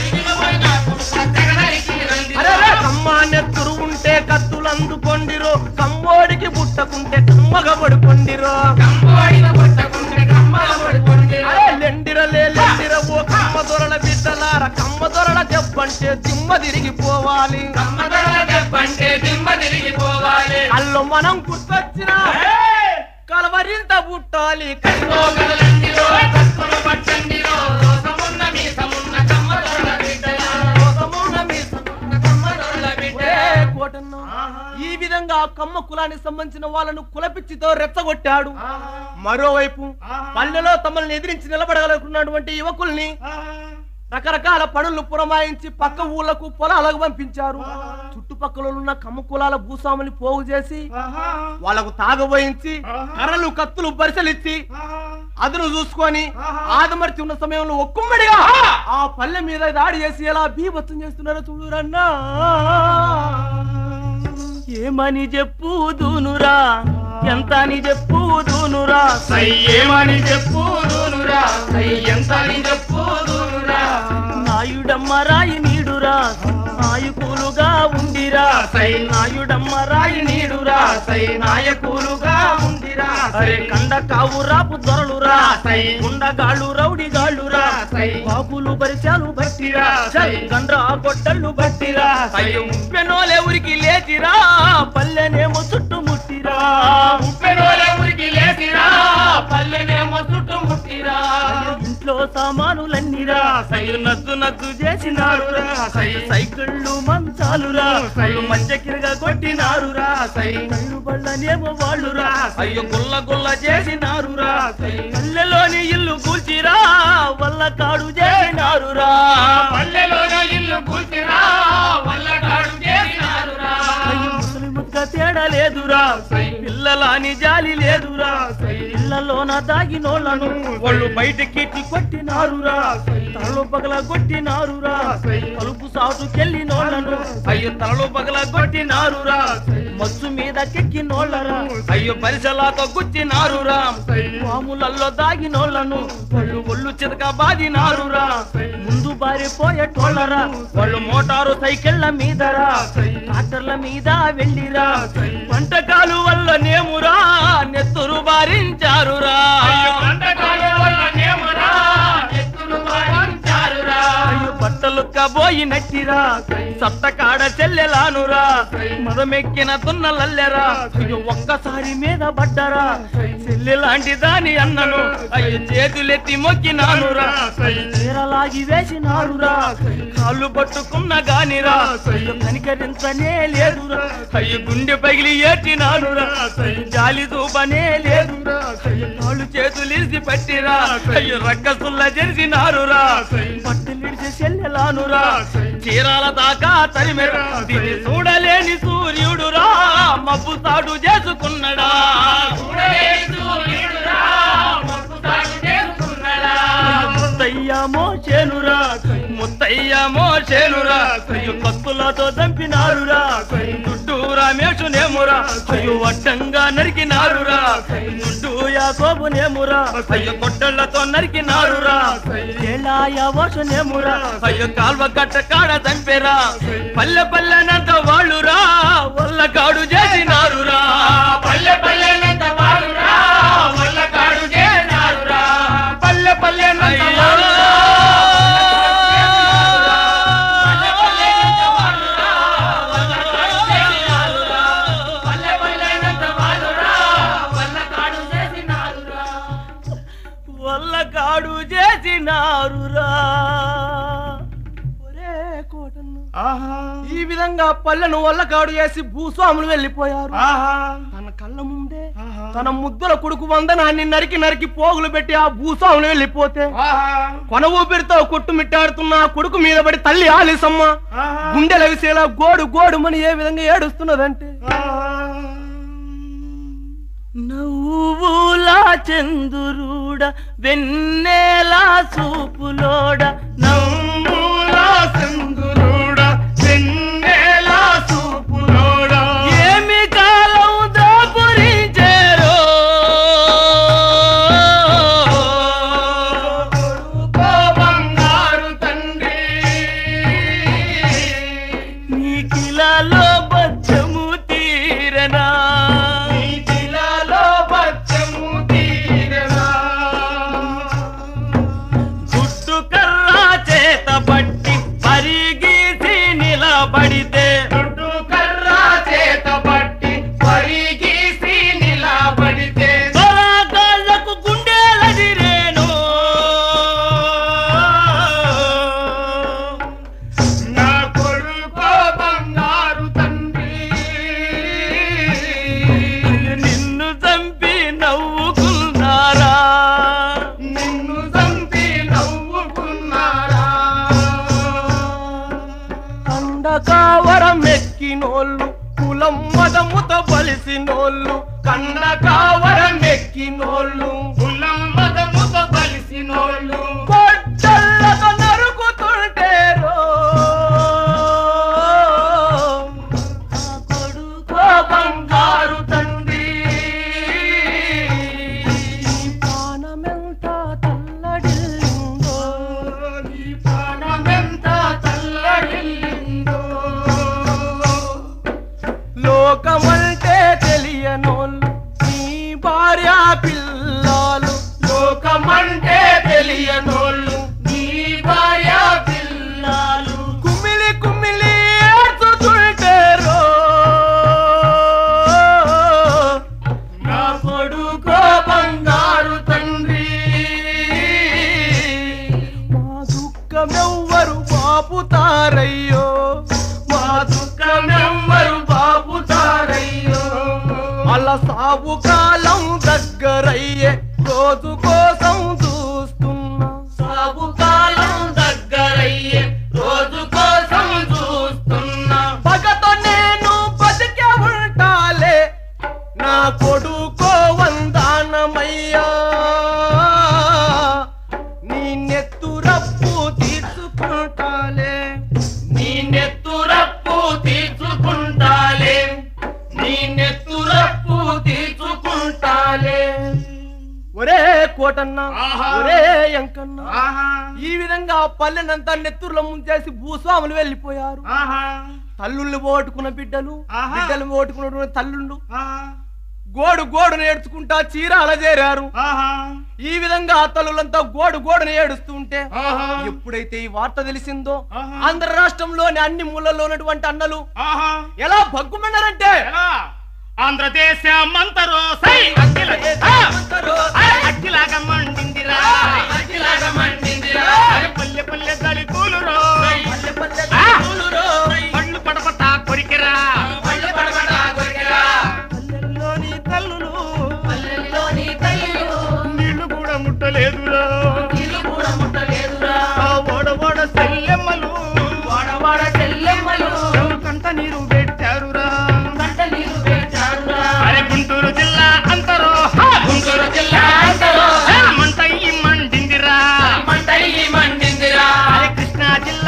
అరే రే, కమ్మ నెత్తురు ఉంటే కత్తులు అందుకొండిరో కమ్మోడికి పుట్టకుంటే కమ్మగా పడుకొండిరో అరే లెండిరలే లెండిర ఓ కమ్మ దొరల బిడ్డలార కమ్మ దొరల చెప్పంటే దిమ్మ తిరిగిపోవాలి అల్లు మనం గుర్తొచ్చిన కలవరింత పుట్టాలి ఒరే కోటన్న, ఈ విధంగా కమ్మ కులానికి సంబంధించిన వాళ్ళను కులపిచ్చితో రెచ్చగొట్టాడు మరోవైపు పల్లెలో తమల్ని ఎదిరించి నిలబడగలుగుతున్నటువంటి యువకుల్ని రకరకాల పనులు పురమాయించి పక్క ఊళ్ళకు పొలాలకు పంపించారు చుట్టుపక్కల ఉన్న కమ్మ కులాల భూస్వాముని పోగు చేసి వాళ్ళకు తాగబోయించి కర్రలు కత్తులు బరిసలిచ్చి అదును చూసుకొని ఆదమర్చి ఉన్న సమయంలో ఒక్కుమ్మడిగా ఆ పల్లె మీద దాడి చేసి ఎలా బీభత్సం చేస్తున్నారో చూడురన్నా ఏమని చెప్పు దూనురా ఎంత అని చెప్పు దూనురా ఏమని చెప్పు దూనురా ఎంత చెప్పు దూనురా నాయుడమ్మ రాయి నీడురా నాయకులుగా ఉండిరా సై. నాయుడమ్మ రాయి నీడురా సై. నాయకులుగా ఉండిరా అరే కండ కావు రాపు దొరలురా సై. గుండగాళ్ళు రౌడి గాళ్ళురా సై. బాపులు పరిచయాలు బట్టిరా సై. గండ్ర గొడ్డళ్ళు బట్టిరా అయ్యో ముప్పెనోలే ఊరికి లేచిరా పల్లెనేమో చుట్టుముట్టిరా ఉప్పెనోల ఊరికి లేసిరా పల్లెనేమో చుట్టుముట్టిరా ఇంట్లో సామానులన్నీరా సైలు నద్దు నద్దు చేసినారురా సై. సైకిళ్ళు మంచాలురా సై. మధ్య కిరగా కొట్టినారురా సై. కళ్ళు బళ్ళనేమో వాళ్ళురా సై. అయ్యో గుల్ల గుల్ల చేసినారురా సై. పల్లెలోని ఇల్లు కూల్చిరా వల్ల కాడు చేసినారురా పల్లెలోన ఇల్లు కూర్చిరా వల్లకాడు చేసినారురా అయ్యో ముసలి ముక్క తేడా లేదురా సై. పిల్లలాని జాలి లేదురా సై. ఇళ్లలోన దాగినోళ్ళను వాళ్ళు బయటకి కొట్టినారురా తలలు పగల కొట్టినారురా సై. తలుపు సాటుకెళ్ళినోళ్ళను అయ్యో తలలు పగల కొట్టినారురా మచ్చు మీద కెక్కినోళ్ళరా అయ్యో పరిసలాతో గుచ్చినారురా పాములల్లో దాగినోళ్ళను వాళ్ళు ఒళ్ళు చితక బాదినారురా ముందు బారిపోయేటోళ్ళరా వాళ్ళు మోటారు సైకిళ్ళ మీదరా ట్రాక్టర్ల మీద వెళ్ళిరా వంటకాలు వల్ల నేమురా నెత్తురు బారించారురా వంటకాల వల్ల నేమరా ఎత్తులు వారించారురా అయ్యో బట్టలు కబోయి నట్టిరా సత్తకాడ చెల్లెలానురా మదమెక్కిన తున్నలల్లెరా అయ్యో ఒక్కసారి మీద పడ్డరా చెల్లె లాంటి దాని అన్నను అయ్యో చేతులెత్తి మొక్కినానురా చీరలాగి వేసినారురా కాళ్ళు పట్టుకున్న గానిరా అయ్యో కనికరించనే లేదురా అయ్యో గుండె పగిలి ఏటినానురా జాలి చూపనే లేదురా కాళ్ళు చేతులిసి పట్టిరా అయ్యో రక్కసుల్ల జరిసినారురా పట్టులిడిసి చెల్లెలానురా చీరాల దాకా తరిమెరా దీన్ని చూడలేని సూర్యుడురా మబ్బు తాడు చేసుకున్నడా చూడలేదు సూర్యుడురా, మబ్బు సాగు చేసుకున్నడా. ముత్తయ్యామో చేనురా ముత్తయ్య మోసేనురా అయ్యో కత్తులతో దంపినారురా దుడ్డు రమేషునేమురా అయ్యో వడ్డంగా నరికినారురా దుడ్డు యాకోబునేమురా అయ్యో కొట్టలతో నరికినారురా ఏలాయ వోషనేమురా అయ్యో కాల్వ కట్ట కాడ దంపెరా పల్లె పల్లెనంత వాళ్ళురా వల్ల కాడు చేసినారురా పల్లె పల్లెనంత వాడురా వల్ల కాడు చేసినారురా పల్లె పల్లెనంత అయ్యో వాడురా పల్లె పల్లెనంత వాడురా వల్ల కాడు చేసినారురా పల్లె పల్లెనంత వాడురా వల్ల కాడు చేసినారురా వల్ల కాడు చేసినారురా ఒరే కోటన్న ఆహా ఈ విధంగా పల్లెను వల్లకాడు చేసి భూస్వాములు వెళ్ళిపోయారు ఆహా తన కళ్ళ ముందే ఆహా. తన ముద్దుల కొడుకు వందనాన్ని నరికి నరికి పోగులు పెట్టి ఆ భూస్వాములు వెళ్ళిపోతే ఆహా కొన ఊపిరితో కొట్టుమిట్టాడుతున్న ఆ కొడుకు మీద పడి తల్లి ఆలిసమ్మ ఆహా. గుండెల విసేలా గోడు గోడుమని ఏ విధంగా ఏడుస్తున్నదంటే ఆహా. నవ్వుల చందురుడ వెన్నెల చూపులోడ నవ్వులా సింధురుడా, వెన్నెలా చూపులోడా. ఏమి కాలం దాపురించారో కొడుకో బంగారు తండ్రి నీకిలలో బచ్చము తీరనా నీ జిల్లాలో బచ్చము తీరనా. గుట్టు కర్ర చేత పట్టి పరిగీసి నిలబడితే చుట్టూ కర్ర చేత పట్టి పరిగీసి నిలబడితే తొలగాళ్ళకు గుండెలదిరేను నా కొడుకో బంగారు తండ్రి నిన్ను చంపి నవ్వుకున్నారా నిన్ను చంపి నవ్వుకున్నారా కండకావరం ఎక్కినోళ్ళు కులం మదముతో బలిసినోళ్ళు కండకావరం ఎక్కినోళ్ళు కులం మదముతో కలిసినోళ్ళు కొట్టల్లతో నరుకుతుంటేరో కొడుకో బంగారు తండ్రి ప్రాణమెంత తల్లడిల్లిందో నీ ప్రాణమెంత తల్లడిల్లిందో లోకమంటే తెలియనోళ్ళు నీ భార్య పిల్లలు లోకమంటే తెలియనోళ్ళు నీ భార్య పిల్లలు కుమిలి కుమిలి ఏడ్చుతుంటేరో నా కొడుకో బంగారు తండ్రి మా దుఃఖమెవ్వరు బాపుతారయ్యో మా దుఃఖమెవ్వరు బాపుతారయ్యో అలా సాగు కాలం దగ్గరయ్యే రోజు కోసం చూస్తున్నా సాగు కాలం దగ్గరయ్యే రోజు కోసం చూస్తున్నా పగతో నేను బతికే ఉంటాలే నా కొడుకో వందానమయ్యా నీ నెత్తురప్పు తీర్చుకుంటాలే నీ నెత్తురప్పు తీర్చుకుంటాలే నీ నెత్తురప్పు తీర్చుకుంటాలే ఒరే కోటన్న ఆహా. ఒరే ఎంకన్న ఆహా ఈ విధంగా పల్లెనంతా నెత్తురులో ముంచేసి భూస్వాములు వెళ్ళిపోయారు ఆహా తల్లుళ్ళు ఓటుకున్న బిడ్డలు ఆహా. బిడ్డలు ఓటుకున్నటువంటి తల్లుళ్ళు ఆహా గోడు గోడును ఏడ్చుకుంటా చీరాల చేరారు ఆహా ఈ విధంగా ఆ తల్లులంతా గోడు గోడును ఏడుస్తూ ఉంటే ఆహా ఎప్పుడైతే ఈ వార్త తెలిసిందో ఆహా. ఆంధ్ర రాష్ట్రంలోని అన్ని మూలల్లో ఉన్నటువంటి అన్నలు ఆహా ఎలా భగ్గుమన్నారంటే ఎలా ఆంధ్రదేశం మంతరో సై అఖిల అఖిలాగా మండిందిరా అఖిలాగా మండిందిరా. అరే పల్లె పల్లె దళితులురో పల్లె పల్లె ఆ! దళితులురో. పళ్ళు పడపటా కొరికెరా పల్లె పడమటా కొరికెరా. పల్లెల్లోని తల్లులు పల్లెల్లోని తల్లులు నీళ్లు కూడా ముట్టలేదురా ఇల్లు కూడా ముట్టలేదురా. ఆ ఓడ ఓడ సెల్లెమ్మలు వాడవాడ చెల్లెమ్మలు కంట నీరు పెట్టారురా కంట నీరు పెట్టారురా. అరే గుంటూరు జిల్లా అంతరో హా! గుంటూరు జిల్లా అంతలో ఆ! మంట ఈ మండిందిరా మంటయి మండిందిరా అరే కృష్ణా జిల్లా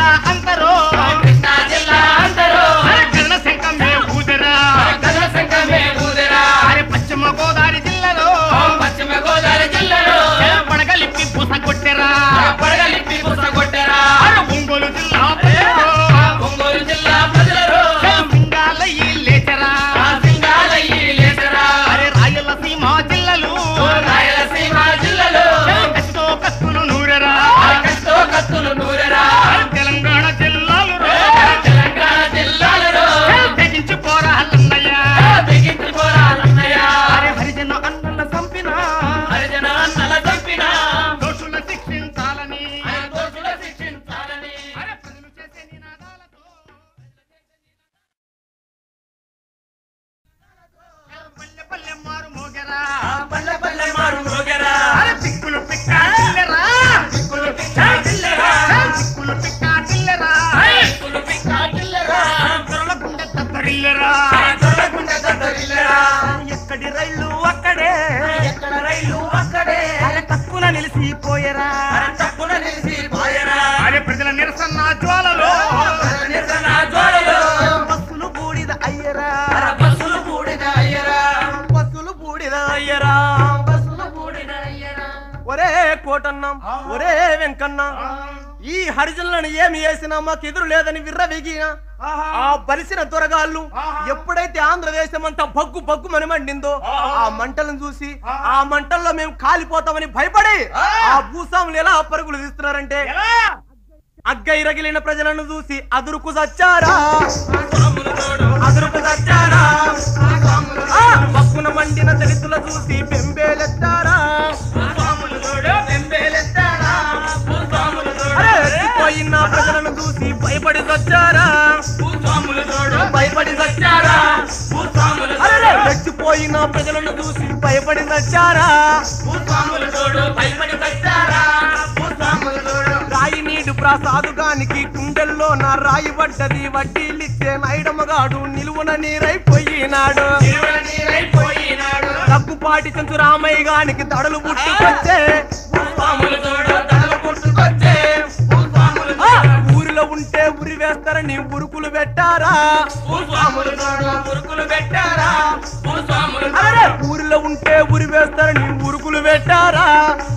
ఎక్కడి రైళ్ళు అక్కడే ఎక్కడ రైలు అక్కడే అరే తక్కువ నిలిసిపోయరా అరే తప్పున నిలిసి పోయరా అరే ప్రజల నిరసన జ్వాలలో నిరసన జోడలో బస్సులు బూడిద అయ్యరా అరే బస్సులు కూడిన అయ్యరా బస్సులు బూడిద అయ్యరా బస్సులు కూడిన అయ్యరా ఒరే కోటన్నం ఒరే వెంకన్న ఈ హరిజనులను ఏమి చేసినా మాకు ఎదురు లేదని విర్రవీగిన ఆ బలిసిన దొరగాళ్ళు ఎప్పుడైతే ఆంధ్రదేశం అంతా బగ్గు బగ్గు మని మండిందో ఆ మంటలను చూసి ఆ మంటల్లో మేము కాలిపోతామని భయపడి ఆ భూస్వాములు ఎలా పరుగులు తీస్తున్నారంటే అగ్గై రగిలిన ప్రజలను చూసి అదురుకు సచ్చారా అదురుకు సచ్చారా ఆ, పక్కున మండిన దళితుల చూసి పెంబేలెత్తారా అరే రెచ్చిపోయిన ప్రజలను చూసి భయపడి సచ్చారా భయపడి సచ్చారా అరే రెచ్చిపోయిన ప్రజలను చూసి భయపడి సచ్చారా రాయి నీడు ప్రసాదుగానికి కుండెల్లో నా రాయి పడ్డది వడ్డీలిచ్చే నైడమగాడు నిలువున నీరైపోయినాడు తగ్గుపాటి చెంచు రామయ్య గానికి దడలు పుట్టుకొచ్చే ఆ, ఊరిలో ఉంటే ఉరి వేస్తారని ఉరుకులు పెట్టారా అరే ఊరిలో ఉంటే ఉరి వేస్తారని ఉరుకులు పెట్టారా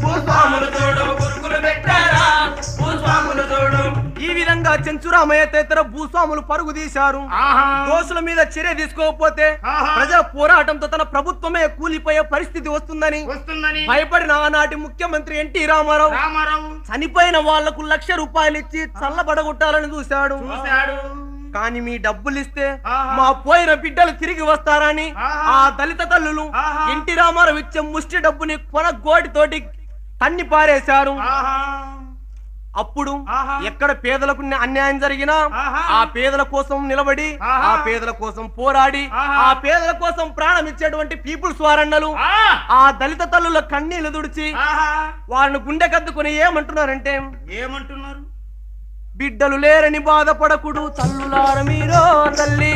ఈ విధంగా చెంచురామయ్య తదితర భూస్వాములు పరుగు తీశారు దోషుల మీద చర్య తీసుకోకపోతే ఆహా. ప్రజల పోరాటంతో తన ప్రభుత్వమే కూలిపోయే పరిస్థితి వస్తుందని వస్తుందని భయపడిన ఆనాటి ముఖ్యమంత్రి ఎన్టీ రామారావు రామారావు చనిపోయిన వాళ్లకు లక్ష రూపాయలు ఇచ్చి చల్లబడగొట్టాలని చూశాడు చూశాడు కానీ మీ డబ్బులు ఇస్తే ఆహా. మా పోయిన బిడ్డలు తిరిగి వస్తారని ఆహా. ఆ దళిత తల్లులు ఆహా. ఎన్టీ రామారావు ఇచ్చే ముష్టి డబ్బుని కొన గోటితోటి తన్ని పారేశారు ఆహా అప్పుడు ఆహా. ఎక్కడ పేదలకు న్యా- అన్యాయం జరిగినా ఆహా. ఆ పేదల కోసం నిలబడి ఆహా. ఆ పేదల కోసం పోరాడి ఆహా. ఆ పేదల కోసం ప్రాణం ఇచ్చేటువంటి పీపుల్స్ వారన్నలు ఆ, ఆ దళిత తల్లుల కన్నీళ్లు తుడిచి ఆహా. వారిని గుండె కద్దుకుని ఏమంటున్నారంటే ఏమంటున్నారు బిడ్డలు లేరని బాధపడకుడు తల్లులార మీరో తల్లి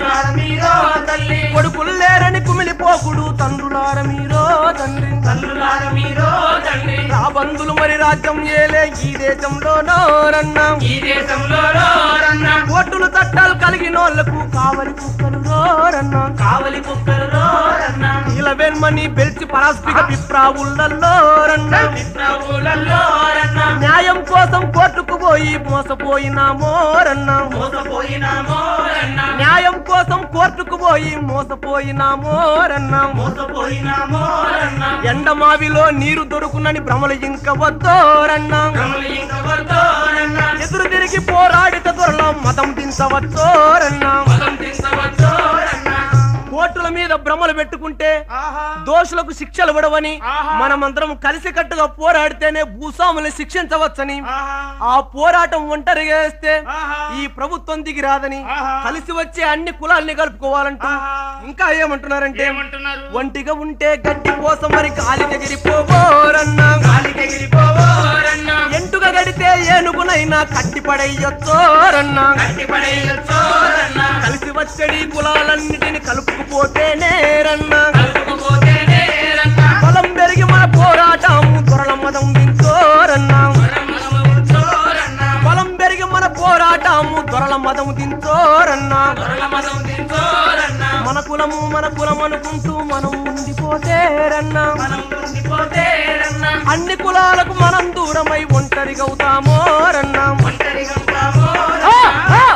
తల్లి కొడుకులు లేరని కుమిలిపోకుడు తండ్రులార మీరో తండ్రి తల్లులార మీరో తండ్రి నా బంధులు మరి రాజ్యం ఏలే ఈ దేశంలో నోరన్నా ఈ దేశంలో రోరన్న ఓటులు తట్టాలు కలిగినోళ్లకు కావలి కుక్కలు రోరన్నా కావలి కుక్కలు రోరన్న ఇలా వెన్మని బెల్చి పరాస్పిక పిప్రావుళ్ళల్లోరన్నా ప్రభులలో రన్న న్యాయం కోసం కోర్టుకు పోయి మోసపోయినామోరన్నా మోసపోయినామోరన్న న్యాయం కోసం కోర్టుకు పోయి మోసపోయినామోరన్నా మోసపోయినామోరన్న ఎండమావిలో నీరు దొరుకునని భ్రమలు ఇంక వద్దోరన్నా కమలి ఇంక వద్దోరన్న ఎదురు తిరిగి పోరాడిత దొరల మతం దించవచ్చోరన్నా మతం తీసవచ్చోరన్న కోర్టుల మీద భ్రమలు పెట్టుకుంటే ఆహా దోషులకు శిక్షలు ఇవ్వడమని ఆహా. మనమందరం కలిసికట్టుగా పోరాడితేనే భూస్వాములు శిక్షించవచ్చని ఆహా ఆ పోరాటం ఒంటరిగా వేస్తే ఆహా. ఈ ప్రభుత్వం దిగి రాదని ఆహా. కలిసి వచ్చే అన్ని కులాల్ని కలుపుకోవాలంటూ ఆహా. ఇంకా ఏమంటున్నారంటే ఏమంటున్నారు ఒంటిగా ఉంటే గడ్డి కోసం మరి గాలి ఎగిరిపోవోరన్నా కాలికెగిరిపోవోరన్న ఎంటుగా గడితే ఏనుగునైనా కట్టి పడేయొచ్చోరన్నా కట్టిపడేయచ్చోరన్న కలిసి వచ్చడి కులాలన్నిటిని కలుపుకుపోతేనేరన్నా కలుపుకుపోతేనే రన్న బలం పెరిగి మన పోరాటం దొరల మదం దించోరన్నా రమ్మనమవుచోరన్న బలం పెరిగి మన పోరాటం దొరల మదం దించోరన్నా దొరల మతం తీసోరన్న మన కులము మన కులం అనుకుంటూ మనం ఉండిపోతేరన్నా మనం ఉండిపోతేరన్న అన్ని కులాలకు మనం దూరమై ఒంటరిగా అవుతామోరన్నా ఒంటరిగా ఉంటామోరన్న ఆ! ఆ!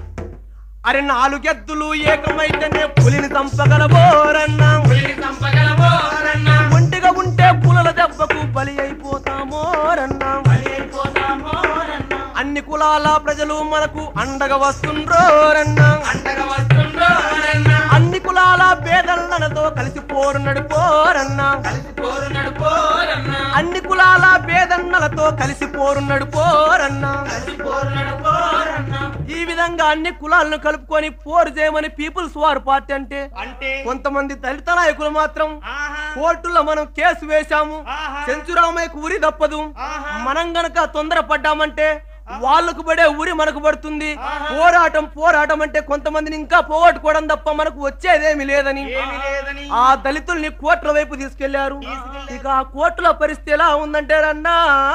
అరే నాలుగెద్దులు ఏకమైతేనే పులిని చంపగలబోరన్నా పులిని చంపగలమోరన్న ఒంటిగా ఉంటే పులల దెబ్బకు బలి అయిపోతామోరన్నా బలి అయిపోతామోరన్న అన్ని కులాల ప్రజలు మనకు అండగా వస్తుండ్రోరన్నా అండగా వస్తుండోరన్న అన్ని కులాల భేదలతో కలిసి పోరు నడిపోరన్నా కలిసి పోరు నడుపోరన్న అన్ని కులాల భేదన్నలతో కలిసి పోరు నడిపోరన్నా కలిసి పోరు నడుపోరన్న ఈ విధంగా అన్ని కులాలను కలుపుకొని పోరు చేయమని పీపుల్స్ వార్ పార్టీ అంటే అంటే కొంతమంది దళిత నాయకులు మాత్రం ఆహా కోర్టులో మనం కేసు వేశాము ఆహా. సెంచురామయ్యకు ఉరి తప్పదు ఆహా. మనం గనక తొందరపడ్డామంటే వాళ్ళకు పడే ఊరి మనకు పడుతుంది పోరాటం పోరాటం అంటే కొంతమందిని ఇంకా పోగొట్టుకోవడం తప్ప మనకు వచ్చేదేమి లేదని ఏమీ లేదని ఆ దళితుల్ని కోట్ల వైపు తీసుకెళ్లారు ఇక ఆ కోట్ల పరిస్థితి ఎలా ఉందంటే రన్నా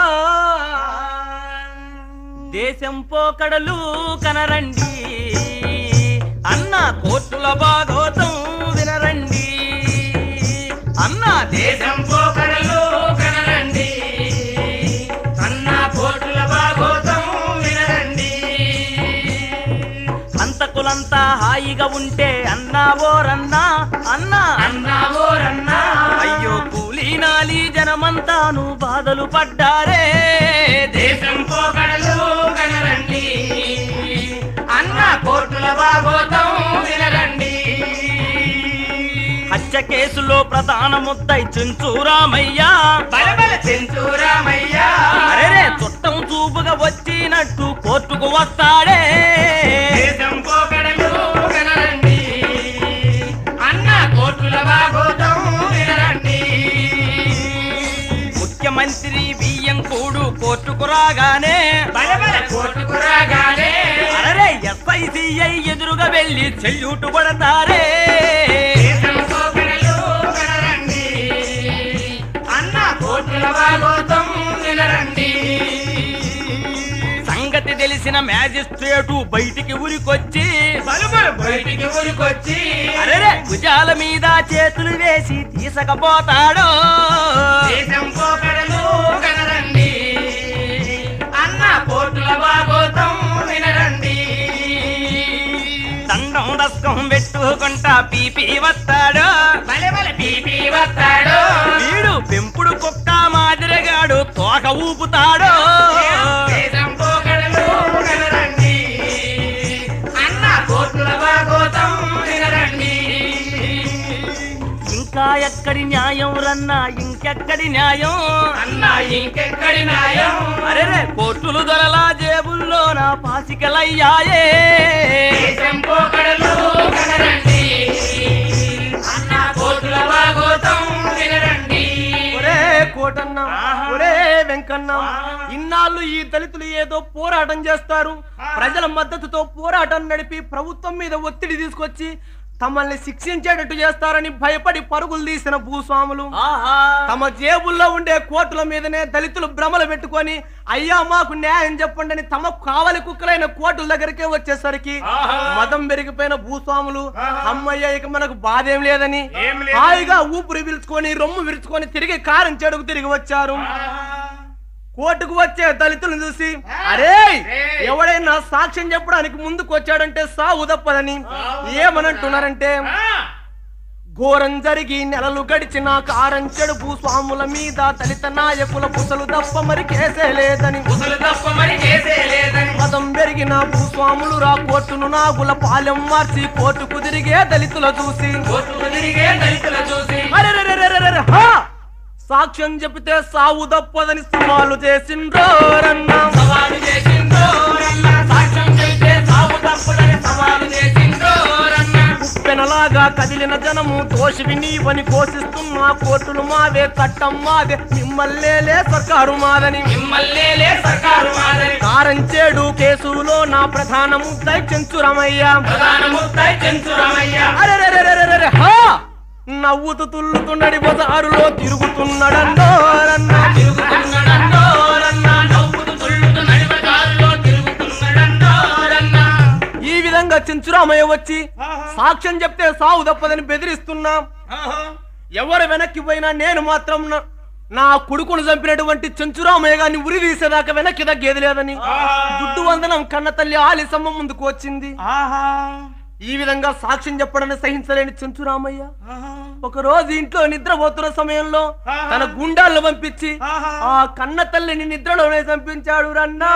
దేశం పోకడలు కనరండి అన్న కోర్టుల భాగవతం వినరండి అన్న దేశం దేశం పోకడలు కనరండి అన్న కోట్ల భాగోతం వినరండి హంతకులంతా హాయిగా ఉంటే అన్నా ఓరన్నా అన్నా అన్నా ఓరన్నా అయ్యో కూలీనాలి జనమంతాను బాధలు పడ్డారే దేశం పోకడలు కనరండి అన్న కోట్ల భాగోతం వినరండి హత్య కేసులో ప్రధాన ముద్దై చుంచూరామయ్యా బలబల చెంచూరామయ్యా అరే చుట్టం చూపుగా వచ్చినట్టు కోర్టుకు వస్తాడే దేశం పోకడలు కనరండి అన్న కోట్ల భాగోతం వినరండి ముఖ్యమంత్రి బియ్యం కూడు కోర్టుకు రాగానే బలబల కోర్టుకు రాగానే అరే ఎస్ఐసిఐ ఎదురుగా వెళ్ళి చెల్యూటు పడతారే దేశం పోకడలు కనరండి అన్న కోట్ల భాగోతం వినరండి సంగతి తెలిసిన మ్యాజిస్ట్రేటు బయటికి ఉరికొచ్చి బలుబలు బయటికి ఊరికొచ్చి అరే భుజాల మీద చేతులు వేసి తీసుకపోతాడు దేశం పోకడలు కనరండి అన్న కోట్ల భాగోతం వినరండి దండం దస్కం పెట్టుకుంటా పీపీ వస్తాడు బలె బలె పీపీ వస్తాడు వీడు పెంపుడు కుక్క మాదిరిగాడు తోక ఊపుతాడు దేశం పోకడలు కనరండి అన్న కోట్ల భాగోతం వినరండి ఇంకా ఎక్కడి న్యాయం రన్నా ఇంకెక్కడి న్యాయం అన్న ఇంకెక్కడి న్యాయం అరే కోర్టులు దొరలా జేబుల్లో నా పాసికలయ్యాయే దేశం పోకడలు కనరండి అన్న కోట్ల భాగోతం వినరండి ఒరే కోటన్న ఒరే వెంకన్న ఇన్నాళ్ళు ఈ దళితులు ఏదో పోరాటం చేస్తారు ప్రజల మద్దతుతో పోరాటం నడిపి ప్రభుత్వం మీద ఒత్తిడి తీసుకొచ్చి తమల్ని శిక్షించేటట్టు చేస్తారని భయపడి పరుగులు తీసిన భూస్వాములు ఆహా తమ జేబుల్లో ఉండే కోర్టుల మీదనే దళితులు భ్రమలు పెట్టుకొని అయ్యా మాకు న్యాయం చెప్పండి అని తమకు కావలి కుక్కలైన కోర్టుల దగ్గరికే వచ్చేసరికి మతం పెరిగిపోయిన భూస్వాములు అమ్మయ్య ఇక మనకు బాధ ఏం లేదని ఏం లేదు. హాయిగా ఊపిరి పీల్చుకొని రొమ్ము విరుచుకొని తిరిగి కారం చెడుకు తిరిగి వచ్చారు కోర్టుకు వచ్చే దళితులను చూసి అరే ఎవడైనా సాక్ష్యం చెప్పడానికి ముందుకు వచ్చాడంటే సావు తప్పదని ఏమనంటున్నారంటే ఘోరం జరిగి నెలలు గడిచిన కారంచెడు భూస్వాముల మీద దళిత నాయకుల పుసలు తప్ప మరి కేసే లేదని ముసలు తప్ప మరి చేసే లేదని మతం పెరిగిన భూస్వాములు రా కోర్టును నాగుల పాలెం మార్చి కోర్టుకు తిరిగే దళితుల చూసి కోర్టుకు తిరిగే దళితుల చూసి అరెరెరెరెరెరె, హా! సాక్ష్యం చెబితే సావు తప్పదని సవాలు చేసిండ్రోరన్నా సవాలు చేసిందో రన్న సాక్ష్యం చెబితే సాగు తప్పుదని సవాలు చేసిందో రన్న ఉప్పెనలాగా కదిలిన జనము దోషివి నీవని ఘోషిస్తున్నా కోర్టులు మావే చట్టం మాదే మిమ్మల్నేలే సర్కారు మాదని మిమ్మల్నే సర్కారు మాదిరి కారంచేడు కేసులో నా ప్రధాన ముద్దై చెంచురమయ్యా ప్రధాన ముద్దాయి చెంచురామయ్య అరెరెరెరెరెరె, హా! నవ్వుతూ తుల్లుతున్నడి బజారులో తిరుగుతున్నాడన్నోరన్నా తిరుగుతున్నాడన్నో రన్న నవ్వుతూ తుళ్ళుతూ నడిపదారులో తిరుగుతున్నాడన్నో రన్న ఈ విధంగా చెంచురామయ్య వచ్చి సాక్ష్యం చెప్తే సావు తప్పదని బెదిరిస్తున్నా ఎవరు వెనక్కి పోయినా నేను మాత్రం నా- నా కొడుకును చంపినటువంటి చెంచురామయ్య గారిని ఉరి తీసేదాకా వెనక్కి తగ్గేది లేదని దుడ్డు వందనం కన్న తల్లి ఆలిసమ్మ ముందుకు వచ్చింది ఆహా ఈ విధంగా సాక్ష్యం చెప్పడాన్ని సహించలేని చెంచురామయ్య ఒక రోజు ఇంట్లో నిద్రపోతున్న సమయంలో తన గుండాలను పంపించి ఆ కన్న తల్లిని నిద్రలోనే చంపించాడు రన్నా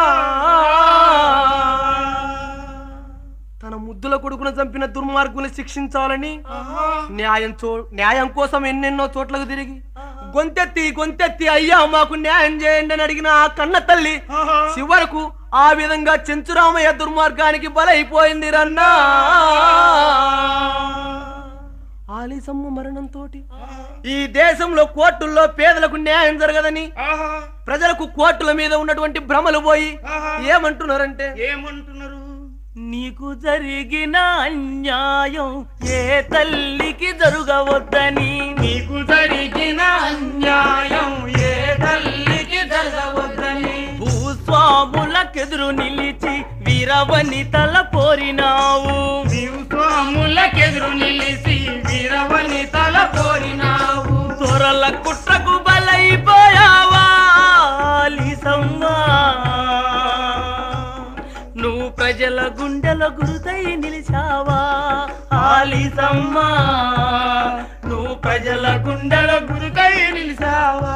తన ముద్దుల కొడుకును చంపిన దుర్మార్గుని శిక్షించాలని న్యాయం చో న్యాయం కోసం ఎన్నెన్నో చోట్లకు తిరిగి గొంతెత్తి గొంతెత్తి అయ్యా మాకు న్యాయం చేయండి అని అడిగిన ఆ కన్న తల్లి చివరకు ఆ విధంగా చెంచురామయ్య దుర్మార్గానికి బలైపోయింది రన్నా ఆలిసమ్మ మరణంతో ఈ దేశంలో కోర్టుల్లో పేదలకు న్యాయం జరగదని ఆహా ప్రజలకు కోర్టుల మీద ఉన్నటువంటి భ్రమలు పోయి ఆహా. ఏమంటున్నారంటే ఏమంటున్నారు నీకు జరిగిన అన్యాయం ఏ తల్లికి జరగవద్దని నీకు జరిగిన అన్యాయం ఏ తల్లికి జరగవద్దని భూస్వాములకెదురు నిలిచి వీరవనితల పోరినావు నీవు స్వాములకెదురు నిలిసి వీరవని తల కోరినావు దొరల కుట్రకు బలైపోయావా లీసమ్మా నువ్వు ప్రజల గుండెల గురుతై నిలిచావా ఆలిసమ్మా నువ్వు ప్రజల గుండెల గురుతై నిలిచావా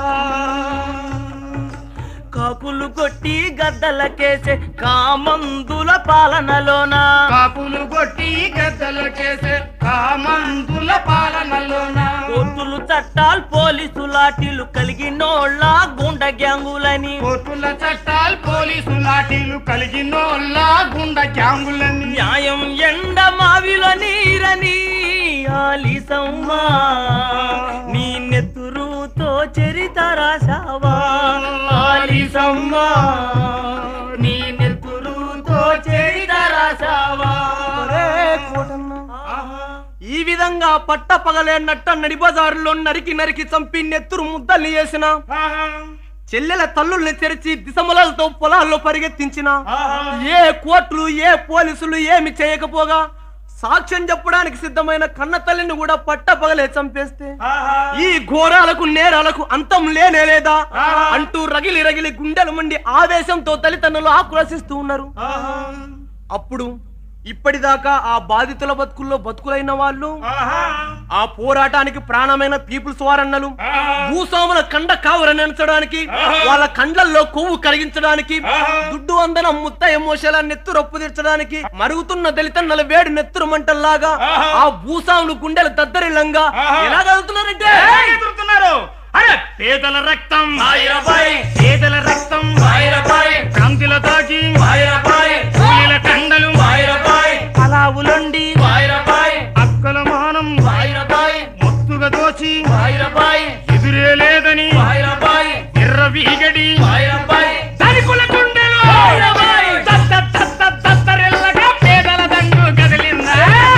కాకులు కొట్టి గద్దలకేసే కామందుల పాలనలోన కాపులు కొట్టి గద్దలకేసే కామందుల పాలనలోన కోర్టులు చట్టాలు పోలీసు లాఠీలు కలిగినోళ్ళ గుండ గ్యాంగులని కోర్టుల చట్టాలు పోలీసు లాఠీలు కలిగినోళ్ళ గుండ గ్యాంగులని న్యాయం ఎండ మావిలో నీరని ఆలిసమ్మా నీ నెత్తురుతో చరిత రాశావా ఆలిసమ్మా నీ నెత్తురుతో చరిత రాశావా ఒరే కోటన్న ఈ విధంగా పట్ట పగలే నట్ట నడిబజారులో నరికి నరికి చంపి నెత్తురు ముద్దల్ని చేసిన ఆహా, చెల్లెల తల్లుల్ని తెరిచి దిశములతో పొలాల్లో పరిగెత్తించిన ఆహా. ఏ కోర్టులు ఏ పోలీసులు ఏమి చేయకపోగా సాక్ష్యం చెప్పడానికి సిద్ధమైన కన్న తల్లిని కూడా పట్ట పగలే చంపేస్తే ఆహా. ఈ ఘోరాలకు నేరాలకు అంతం లేనే లేదా ఆహా. అంటూ రగిలి రగిలి గుండెలు మండి ఆవేశంతో తల్లిదండ్రులు ఆక్రోశిస్తూ ఉన్నారు ఆహా. అప్పుడు ఇప్పటిదాకా ఆ బాధితుల బతుకుల్లో బతుకులైన వాళ్ళు ఆహా. ఆ పోరాటానికి ప్రాణమైన పీపుల్స్ వారన్నలు ఆహా. భూస్వాముల కండ కావరనించడానికి వాళ్ళ కండ్లల్లో కొవ్వు కరిగించడానికి ఆహా. దుడ్డు అందన ముత్త ఎమోషల నెత్తు రొప్పు తీర్చడానికి మరుగుతున్న దళితన్నల వేడి నెత్తురు మంటల్లాగా ఆహా. ఆ భూస్వాములు గుండెలు దద్దరిల్లంగా ఆహా. ఎలా కలుగుతున్నారంటే ఎలా ఎదురుతున్నారు అరే పేదల రక్తం బాయ్ పేదల రక్తం బాయ్ క్రాంతిల తాకి బాయ్ కూలీల కండలు బాయ్ పలావులండి బాయ్ అక్కల మానం బాయ్ మొత్తుగా దోచి బాయ్ ఎదురే లేదని బాయ్ ఎర్ర వీగడి బాయ్ ధనికుల గుండెలు బాయ్ దత్త దత్త దత్తరెల్లగా పేదల దండు కదిలిందా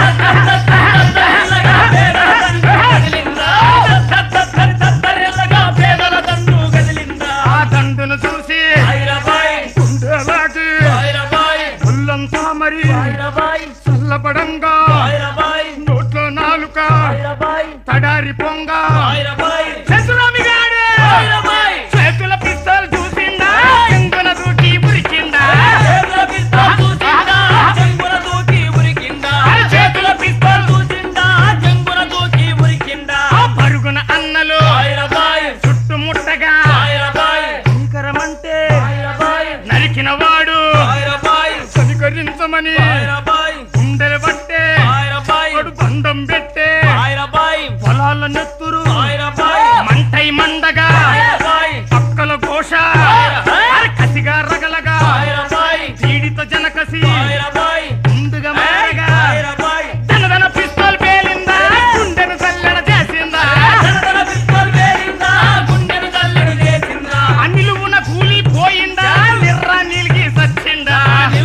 ఆ దండును చూసి గుండెలాగి ఒళ్ళంతా మరి చల్లబడంగా నోట్లో నాలుక తడారి పొంగ శశురామి గాడు చేతుల పిస్తల్ చూసిందా చెంగున దూకి ఉరికిందా చేతుల పిస్తల్ ఆ పరుగున అన్నలు చుట్టుముట్టగా భయంకరమంటే నరికిన వాడు కనికరించమని గుండెలు పట్టే వాడు బంధం పెట్టే పొలాల నెత్తురు మంటై మండగా పక్కల ఘోష అరే కసిగా రగలగా పీడిత జనకసి ముందుగా మారగా దనదన పిస్తల్ పేలిందా గుండెను చల్లడ చేసిందా అనిలువున కూలి పోయిందా నిర్రా నీలిగి సచ్చిందా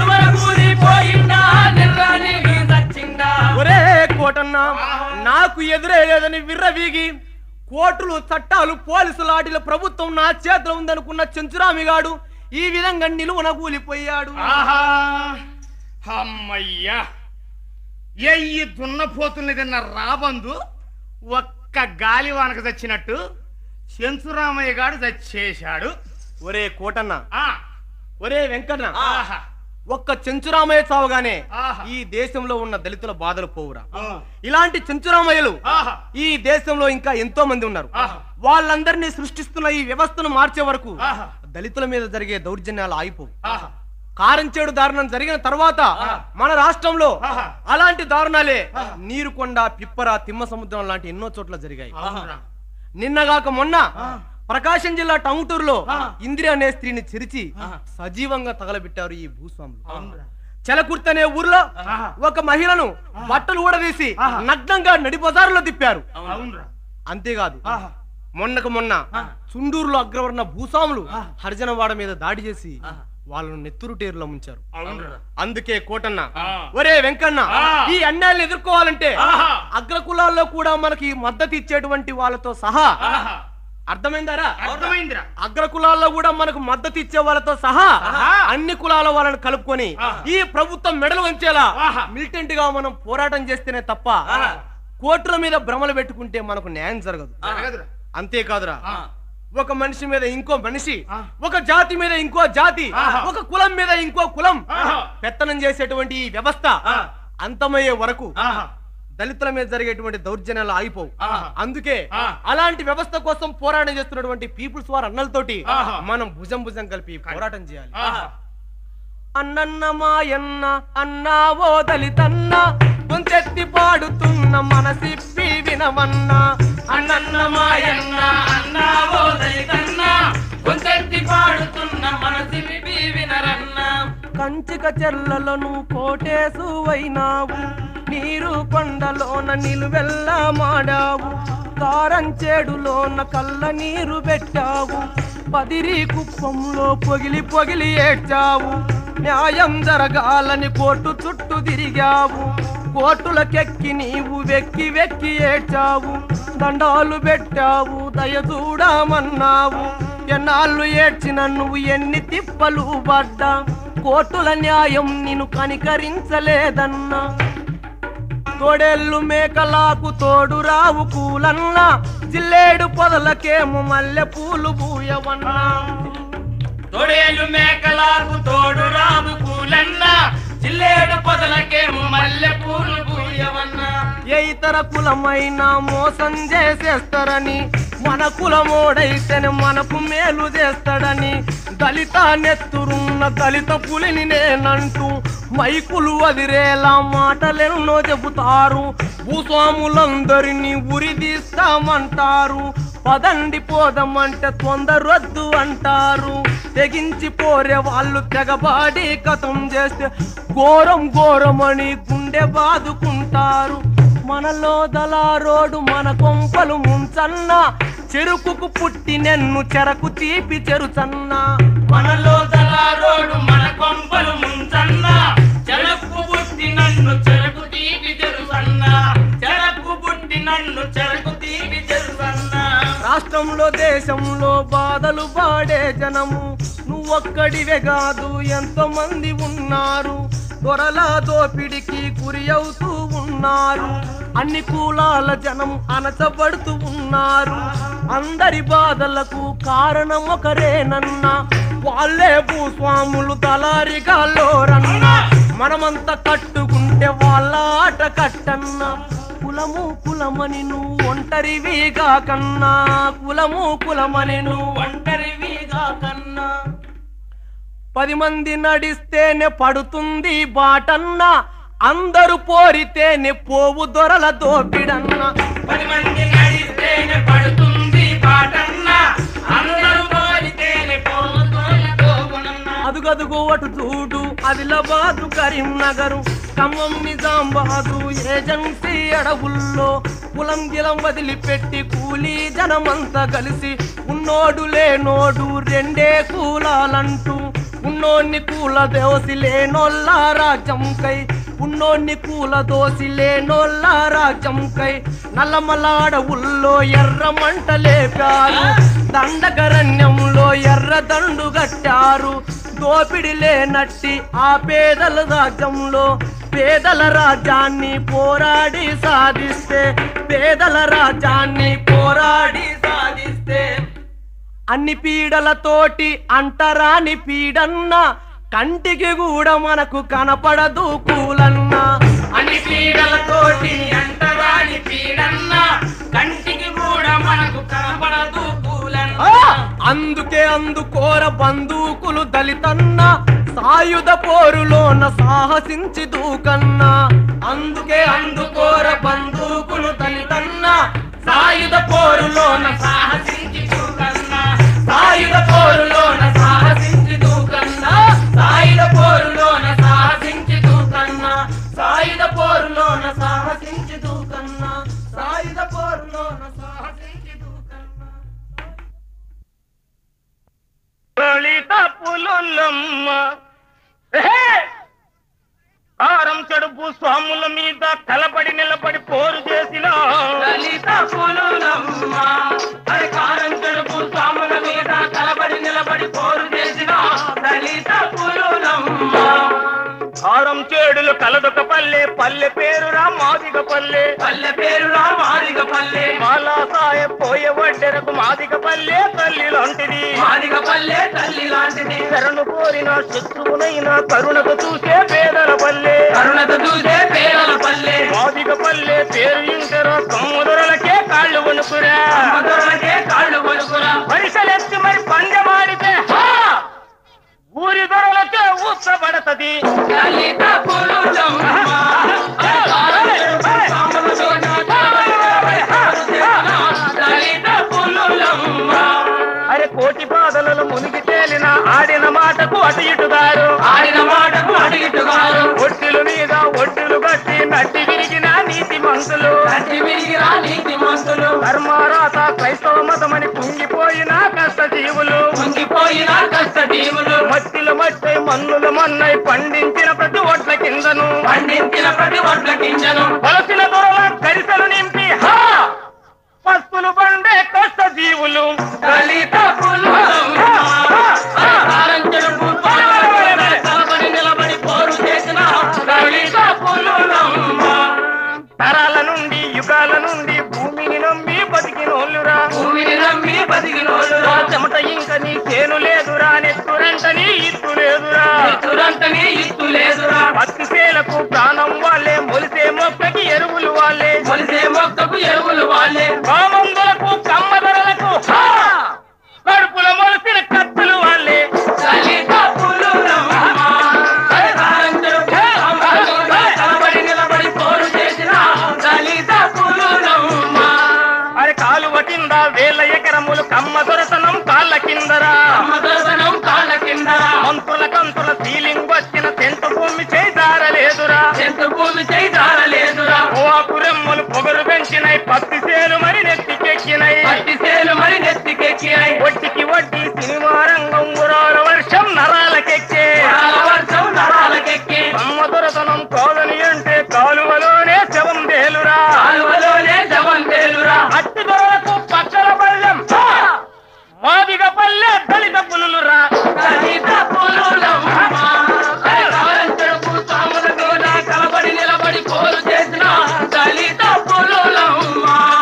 ఒరే కోటన్న నాకు ఎదురే లేదని విర్రవీగి కోర్టులు చట్టాలు పోలీసు లాఠీల ప్రభుత్వం నా చేతిలో ఉందనుకున్న చెంచురామి గాడు ఈ విధంగా నిలువున కూలిపోయాడు ఆహా అమ్మయ్యా ఎయ్యి దున్నపోతుల్ని తిన్న రాబందు ఒక్క గాలి వానక చచ్చినట్టు చెంచురామయ్య గాడు చచ్చేశాడు ఒరే కోటన్న ఆ, ఒరే వెంకన్న ఆహా ఒక్క చెంచురామయ్య చావగానే ఆహా. ఈ దేశంలో ఉన్న దళితుల బాధలు పోవురా ఆ, ఇలాంటి చెంచురామయ్యలు ఆహా ఈ దేశంలో ఇంకా ఎంతో మంది ఉన్నారు ఆహా. వాళ్ళందరినీ సృష్టిస్తున్న ఈ వ్యవస్థను మార్చే వరకు ఆహా. దళితుల మీద జరిగే దౌర్జన్యాలు ఆగిపోవు ఆహా కారంచేడు దారుణం జరిగిన తర్వాత మన రాష్ట్రంలో ఆహా. అలాంటి దారుణాలే నీరుకొండ పిప్పర తిమ్మ సముద్రం లాంటి ఎన్నో చోట్ల జరిగాయి అవునురా. నిన్నగాక మొన్న ప్రకాశం జిల్లా టంగుటూరులో ఆ. ఇందిర అనే స్త్రీని చెరిచి సజీవంగా తగలబెట్టారు ఈ భూస్వాములు అవునురా. చెలకుర్తి అనే ఊర్లో ఒక మహిళను బట్టలు ఊడదీసి నగ్నంగా నడి బజారులో తిప్పారు అవునురా అంతేకాదు ఆహా. మొన్నకు మొన్న చుండూరులో అగ్రవర్ణ భూస్వాములు హరిజనవాడ మీద దాడి చేసి వాళ్ళను నెత్తురు టేరులో ముంచారు అవునురా అందుకే కోటన్న ఆ. ఒరే వెంకన్న ఆ. ఈ అన్యాయాలను ఎదుర్కోవాలంటే ఆహా. అగ్రకులాల్లో కూడా మనకి మద్దతు ఇచ్చేటువంటి వాళ్ళతో సహా ఆహా. అర్థమైందారా అర్థమైందిరా అగ్ర కులాల్లో కూడా మనకు మద్దతు ఇచ్చే వాళ్ళతో సహా ఆహా. అన్ని కులాల వాళ్ళని కలుపుకొని ఆహా. ఈ ప్రభుత్వం మెడలు వంచేలా ఆహా. మిలిటెంట్ గా మనం పోరాటం చేస్తేనే తప్ప ఆహా. కోర్టుల మీద భ్రమలు పెట్టుకుంటే మనకు న్యాయం జరగదు జరగదురా అంతేకాదురా ఆ. ఒక మనిషి మీద ఇంకో మనిషి ఆ. ఒక జాతి మీద ఇంకో జాతి ఆహా. ఒక కులం మీద ఇంకో కులం ఆహా. పెత్తనం చేసేటువంటి ఈ వ్యవస్థ ఆ. అంతమయ్యే వరకు ఆహా. దళితుల మీద జరిగేటువంటి దౌర్జన్యాలు ఆగిపోవు ఆహా. అందుకే ఆ. అలాంటి వ్యవస్థ కోసం పోరాటం చేస్తున్నటువంటి పీపుల్స్ వార్ అన్నలతోటి ఆహా. మనం భుజం భుజం కలిపి పోరాటం చేయాలి ఆహా. అన్నన్న మాయన్న అన్నావో దళితన్న గొంతెత్తి పాడుతున్న మనసిప్పి వినమన్నా అన్నన్న మాయన్న అన్నావో దళితన్న గొంతెత్తి పాడుతున్న మనసి వినరన్న కంచిక చెర్లలో కోటేసు అయినావు నీరు కొండలోన నిలువెల్లా మాడావు కారంచేడులోన కళ్ళ నీరు పెట్టావు పదిరి కుప్పంలో పొగిలి పొగిలి ఏడ్చావు న్యాయం జరగాలని కోర్టు చుట్టూ తిరిగావు కోర్టులకెక్కి నీవు వెక్కి వెక్కి ఏడ్చావు దండాలు పెట్టావు దయ చూడమన్నావు ఎన్నాళ్ళు ఏడ్చిన నువ్వు ఎన్ని తిప్పలు పడ్డా కోర్టుల న్యాయం నిన్ను కనికరించలేదన్నా తోడేళ్ళు మేకలాకు తోడు రావు కూలన్నా జిల్లేడు పొదలకేమో మల్లె పూలు పూయవన్నా తొడేలు మేకలాకు తోడు రాము కూలన్న జిల్లేడు పొదలకేమో మల్లె పూలు పూయవన్నా ఏ ఇతర కులమైనా మోసం చేసేస్తారని మన కులమోడైతేనే మనకు మేలు చేస్తాడని దళిత నెత్తురున్న దళిత పులిని నేనంటూ మైకులు వదిరేలా మాటలెన్నో చెబుతారు భూస్వాములందరినీ ఉరిదీస్తామంటారు పదండి పోదమంటే తొందరొద్దు అంటారు తెగించి పోరే వాళ్ళు తెగబాడి కథం చేస్తే ఘోరం ఘోరమని గుండె బాదుకుంటారు మనలో దళారోడు మన కొంపలు ముంచన్న చెరుకుకు పుట్టి నెన్ను చెరకు తీపి చెరుచన్న మనలో దళారోడు మన కొంపలు ముంచన్న చెరకు బుట్టి నన్ను చెరకు తీపి తెరుసన్న చెరకు బుట్టి నన్ను చెరకు తీపి తెరుసన్న రాష్ట్రంలో దేశంలో బాధలు పాడే జనము నువ్వొక్కడివే కాదు ఎంతో మంది ఉన్నారు దొరల దోపిడికి గురి అవుతూ ఉన్నారు అన్ని కులాల జనం అణచబడుతూ ఉన్నారు అందరి బాధలకు కారణం ఒకరేనన్నా వాళ్ళే భూస్వాములు తలారిగాలోరన్నా మనమంతా కట్టుకుంటే వాళ్ళ ఆట కట్టన్నా కులము కులమని నువ్వు ఒంటరివిగా కన్నా కులము కులమని నువ్వు ఒంటరివిగా కన్నా పది మంది నడిస్తేనే పడుతుంది బాటన్న అందరూ పోరితేనే పోవు దొరల దోపిడన్న పది మంది నడిస్తేనే పడుతుంది పాటన్న అందరూ కోరితేనే పోతోనే పోగునన్న అదుగదుగు అటు చూడు ఆదిలాబాదు కరీంనగరు ఖమ్మం నిజామాబాదు ఏజెన్సీ అడవుల్లో కులం గిలం వదిలిపెట్టి కూలీ జనమంతా కలిసి ఉన్నోడు లేనోడు రెండే కూలాలంటూ ఉన్నోన్ని కూల దోసి లేనోళ్ళ రాజ్యంకై ఉన్నోన్ని కూల దోసి లేనోళ్ళ రాజ్యంకై నల్లమల అడవుల్లో ఎర్ర మంట లేపారు దండకరణ్యంలో ఎర్ర దండు కట్టారు దోపిడి లేనట్టి ఆ పేదల రాజ్యంలో పేదల రాజ్యాన్ని పోరాడి సాధిస్తే పేదల రాజ్యాన్ని పోరాడి సాధిస్తే అన్ని పీడలతోటి అంటరాని పీడన్న కంటికి కూడా మనకు కనపడదు కూలన్న అన్ని పీడలతోటి అంటరాని పీడన్న కంటికి కూడా మనకు కనపడదు పూలన్న ఆ! అందుకే అందుకోర బందూకులు దళితన్న సాయుధ పోరులోన సాహసించి దూకన్నా అందుకే అందుకోర బందూకులు దళితన్న సాయుధ పోరులోన సాహసించి చూకన్నా సాయుధ పోరులోన సాహసించి దూకన్నా సాయుధ పోరులోన సాహసించి పులులమ్మ ఎహే! కారం చెడుపు స్వాముల మీద కలబడి నిలబడి పోరు చేసిన దళిత పులులమ్మ అరే కారం చెడుపు స్వాముల మీద కలబడి నిలబడి పోరు చేసిన దళిత పులులమ్మ కారం చేడులు కలదొక పల్లె పల్లె పేరురా మాదిగ పల్లె పల్లె పేరురా మాదిగ పల్లె మాలా సాయ పోయే వడ్డెరకు మాదిగ పల్లె తల్లి లాంటిది మాదిగ పల్లె తల్లి లాంటిది శరణు కోరిన శత్రువునైన కరుణకు చూసే పేదల పల్లె కరుణత చూసే పేదల పల్లె మాదిగ పల్లె పేరు ఇంటరో కమ్ముదొరలకే కాళ్ళు వణుకురా మధురకే కాళ్ళు కొడుకురా పైసలెత్తి మరి పందెమాడితే హా! ఊరి దొరలకే ఊసపడతది దళిత పులులమ్మ అరే కారం చెడుపు స్వాముల మీద కలబడి నిలబడి పోరు చేసిన దళిత పులులమ్మ అరే కోటి బాధలలో మునిగి తేలిన ఆడిన మాటకు అటు ఇటుగారు ఆడిన మాటకు అడిగిట్టుగారు ఒడ్డుల మీద ఒడ్డులు కట్టి నట్టి విరిగిన నీతి మంతులు కట్టి విరిగిరా నీతి మంతులు ధర్మారాత క్రైస్తవ మతమని కుంగిపోయిన కష్ట జీవులు కుంగిపోయిన కష్ట జీవులు మట్టిల మట్టై మన్నుల మన్నై పండించిన ప్రతి ఒట్ల కిందను పండించిన ప్రతి ఒడ్ల గింజను వలసిన దొరల కరిసలు నింపి హా పస్తులు పండే కష్ట జీవులు దళిత పులులమ్మ కారం చెడుపు కలబడి నిలబడి పోరు చేసిన దళిత పులులమ్మ తరాల నుండి యుగాల నుండి భూమిని నమ్మి బతికినోళ్ళురా భూమిని నమ్మి బతికినోళ్ళురా చెమట ఇంక నీ చేను లేదురా నెత్తురంటని ఇత్తు లేదురా తురంతని ఇత్తు లేదురా పత్తి సేలకు ప్రాణం వాళ్ళే మొలిసే మొక్కకి ఎరువులు వాళ్ళే కొలిసే మొక్కకు ఎరువులు వాళ్ళే కామందులకు కమ్మధరలకు హా! కడుపుల మొలిసిన కత్తులు వాళ్ళే దళిత పులులమ్మ కారం చెడుపు కలబడి నిలబడి పోరు చేసిన దళిత పులులమ్మ అరే కాలువ కింద వేల ఎకరములు కమ్మ దొరతనం కాళ్ళ కిందరా అమ్మదర్శనం కాళ్ళ కింద మంతుల కంతుల సీలింగ్ వచ్చిన తెంట భూమి చేదారలేదురా ఎంత భూమి చేయాలలేదురా ఓపురెమ్మలు పొగరు పెంచినై పత్తి సేలు మరి నెత్తికెక్కినై పట్టి సేలు మరి నెత్తికెక్కినాయి ఒట్టికి వడ్డీ సినిమా రంగం ఉరాల వర్షం నరాలకెక్కే కాల వర్షం నరాలకెక్కి అమ్మ దొరతనం కాదని అంటే కాలువలోనే శవం తేలురా కాలువలోనే జవం తేలురా అట్టి దొరలకు పక్కల పల్లెం హా! మాదిగ పల్లె దళిత పులులురా దళిత పులులమ్మ కారం చెడుపు సాముల మీద కలబడి నిలబడి పోరు చేసిన దళిత పులులమ్మ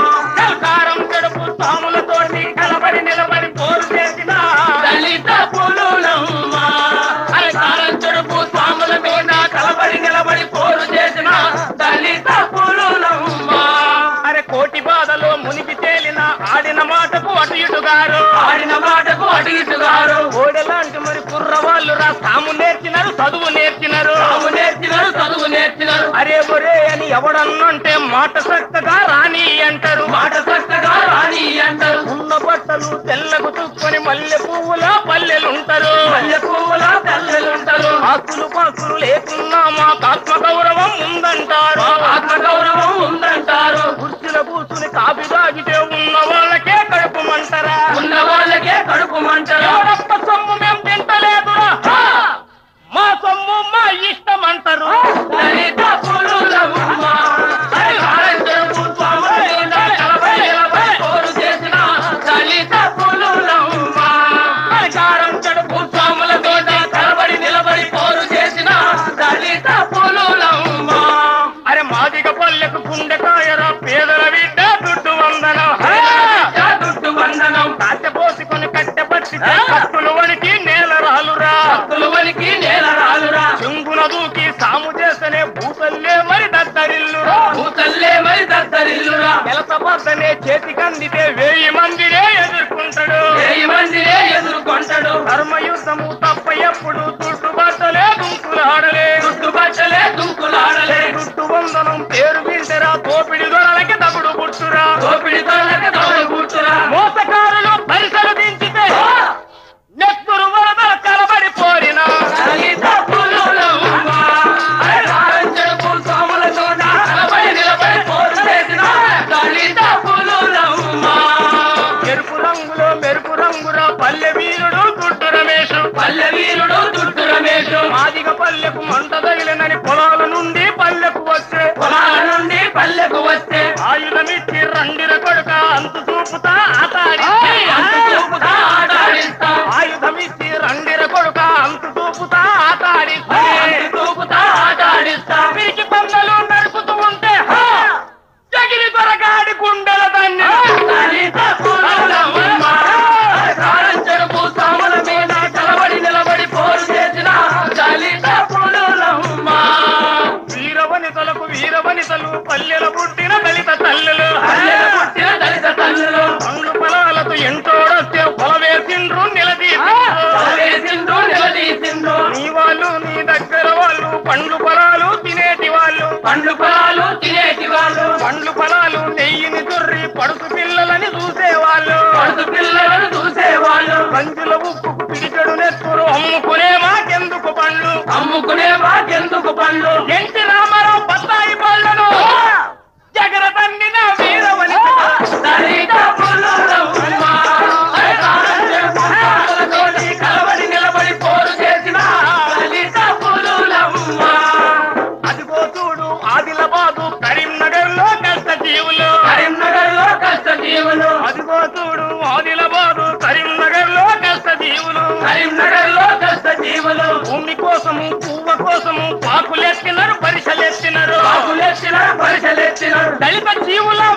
కారం చెడుపు సాములతోటి కలబడి నిలబడి పోరు చేసిన దళిత పులులమ్మ అరే కారం చెడుపు సాముల మీద కలబడి నిలబడి పోరు చేసిన దళిత పులులమ్మ అరే కోటి బాధలో మునిగి తేలిన ఆడిన మాటకు అటు ఇటుగారు ఆడిన మాటకు అడిగిట్టుగారు ఓడలాంటి మరి కుర్రవాళ్ళు రా తాము నేర్చినారు చదువు నేర్చినారు చదువు నేర్చినారు చదువు నేర్చినారు అరే ఒరే అని ఎవడన్నంటే మాట చక్కగా రాని అంటారు మాట చక్కగా రాని అంటారు ఉన్న బట్టలు తెల్లకు చుక్కొని మల్లె పువ్వుల పల్లెలుంటారు మల్లె పువ్వుల తెల్లలుంటారు ఆస్తులు పాస్తులు లేకున్నా మాకు ఆత్మ గౌరవం ఉందంటారు ఆత్మ గౌరవం ఉందంటారు కుర్చీల కూర్చుని కాపీ తాగితే ఉన్న వాళ్ళకే కడుపు మంటరా ఉన్న వాళ్ళకే కడుపు మంటలు ఎవరప్ప సొమ్ము మేము తింటలేదురా హా! మా సొమ్ము మా ఇష్టం అంటారు దళిత పులులమ్మ హరిహరం చెరుపు స్వాముల మీద కలబడి నిలబడి పోరు చేసిన దళిత పులులమ్మ హరిహరం చెరుపు స్వాముల మీద కలబడి నిలబడి పోరు చేసిన దళిత పులులమ్మ అరే మాదిగ పల్లెకు గుండెకాయరా పేదల బిడ్డ దుడ్డు వందనం హా! దుడ్డు వందనం కాచె పోసుకొని కట్టె పట్టి కత్తులు వణికి నేల రాలురా భక్తులు వలికి నేల రాలురా చెంగున దూకి సాము చేస్తేనే భూతల్లే మరి దద్దరిల్లురా భూతల్లే మరి దత్తరిల్లురా నెలత పద్దనే చేతికందితే వెయ్యి మందినే ఎదుర్కొంటాడు వెయ్యి మందినే ఎదుర్కొంటాడు ధర్మయుద్ధము తప్ప ఎప్పుడు దుడ్డు బట్టలే దుంకులాడలే దుడ్డు బట్టలే దుంకులాడలే దుడ్డు వందనం పేరు వింటరా తోపిడి దొరలకి తగుడు పుట్టురా దోపిడి తోళ్ళకి దోడు కూర్చురా మోసకారులు పరిసలు దించితే నెత్తురు వరదల కలబడి పోరిన దళిత పులులమ్మ హరిహరం చెరుపు స్వాముల తోట కలబడి నిలబడి పోరు చేసిన దళిత పులులమ్మ ఎరుపు రంగులో మెరుపు రంగురా పల్లె వీరుడు దుడ్డు రమేషు పల్లె వీరుడు పడుతు పిల్లలను చూసేవాళ్ళు కంజుల ఉప్పుకు పిడికెడు నెత్తురు అమ్ముకునే మాకెందుకు పండ్లు అమ్ముకునే మాకెందుకు పండ్లు ఎన్టీ రామారావు బత్తాయి పళ్ళను జగర తండ్రిన వీరవని దళిత పుల్లులమ్మ. ఐదారంటే పుట్టాలతోటి కలవడి నిలబడి పోరు చేసిన దళిత పుల్లులమ్మ. అదిగో చూడు ఆదిలాబాదు కరీంనగర్ లో కష్ట జీవులు కరీంనగర్లో కష్ట జీవులు అదిగో చూడు ఆదిలాబాదు కరీంనగర్ లో కష్ట జీవులు కరీంనగర్లో కష్ట జీవులు భూమి కోసము పువ్వ కోసము పాకులెత్తినారు పరిసలెత్తినారు ఆకులెత్తినారు పరిసలెత్తినారు దళిత జీవుల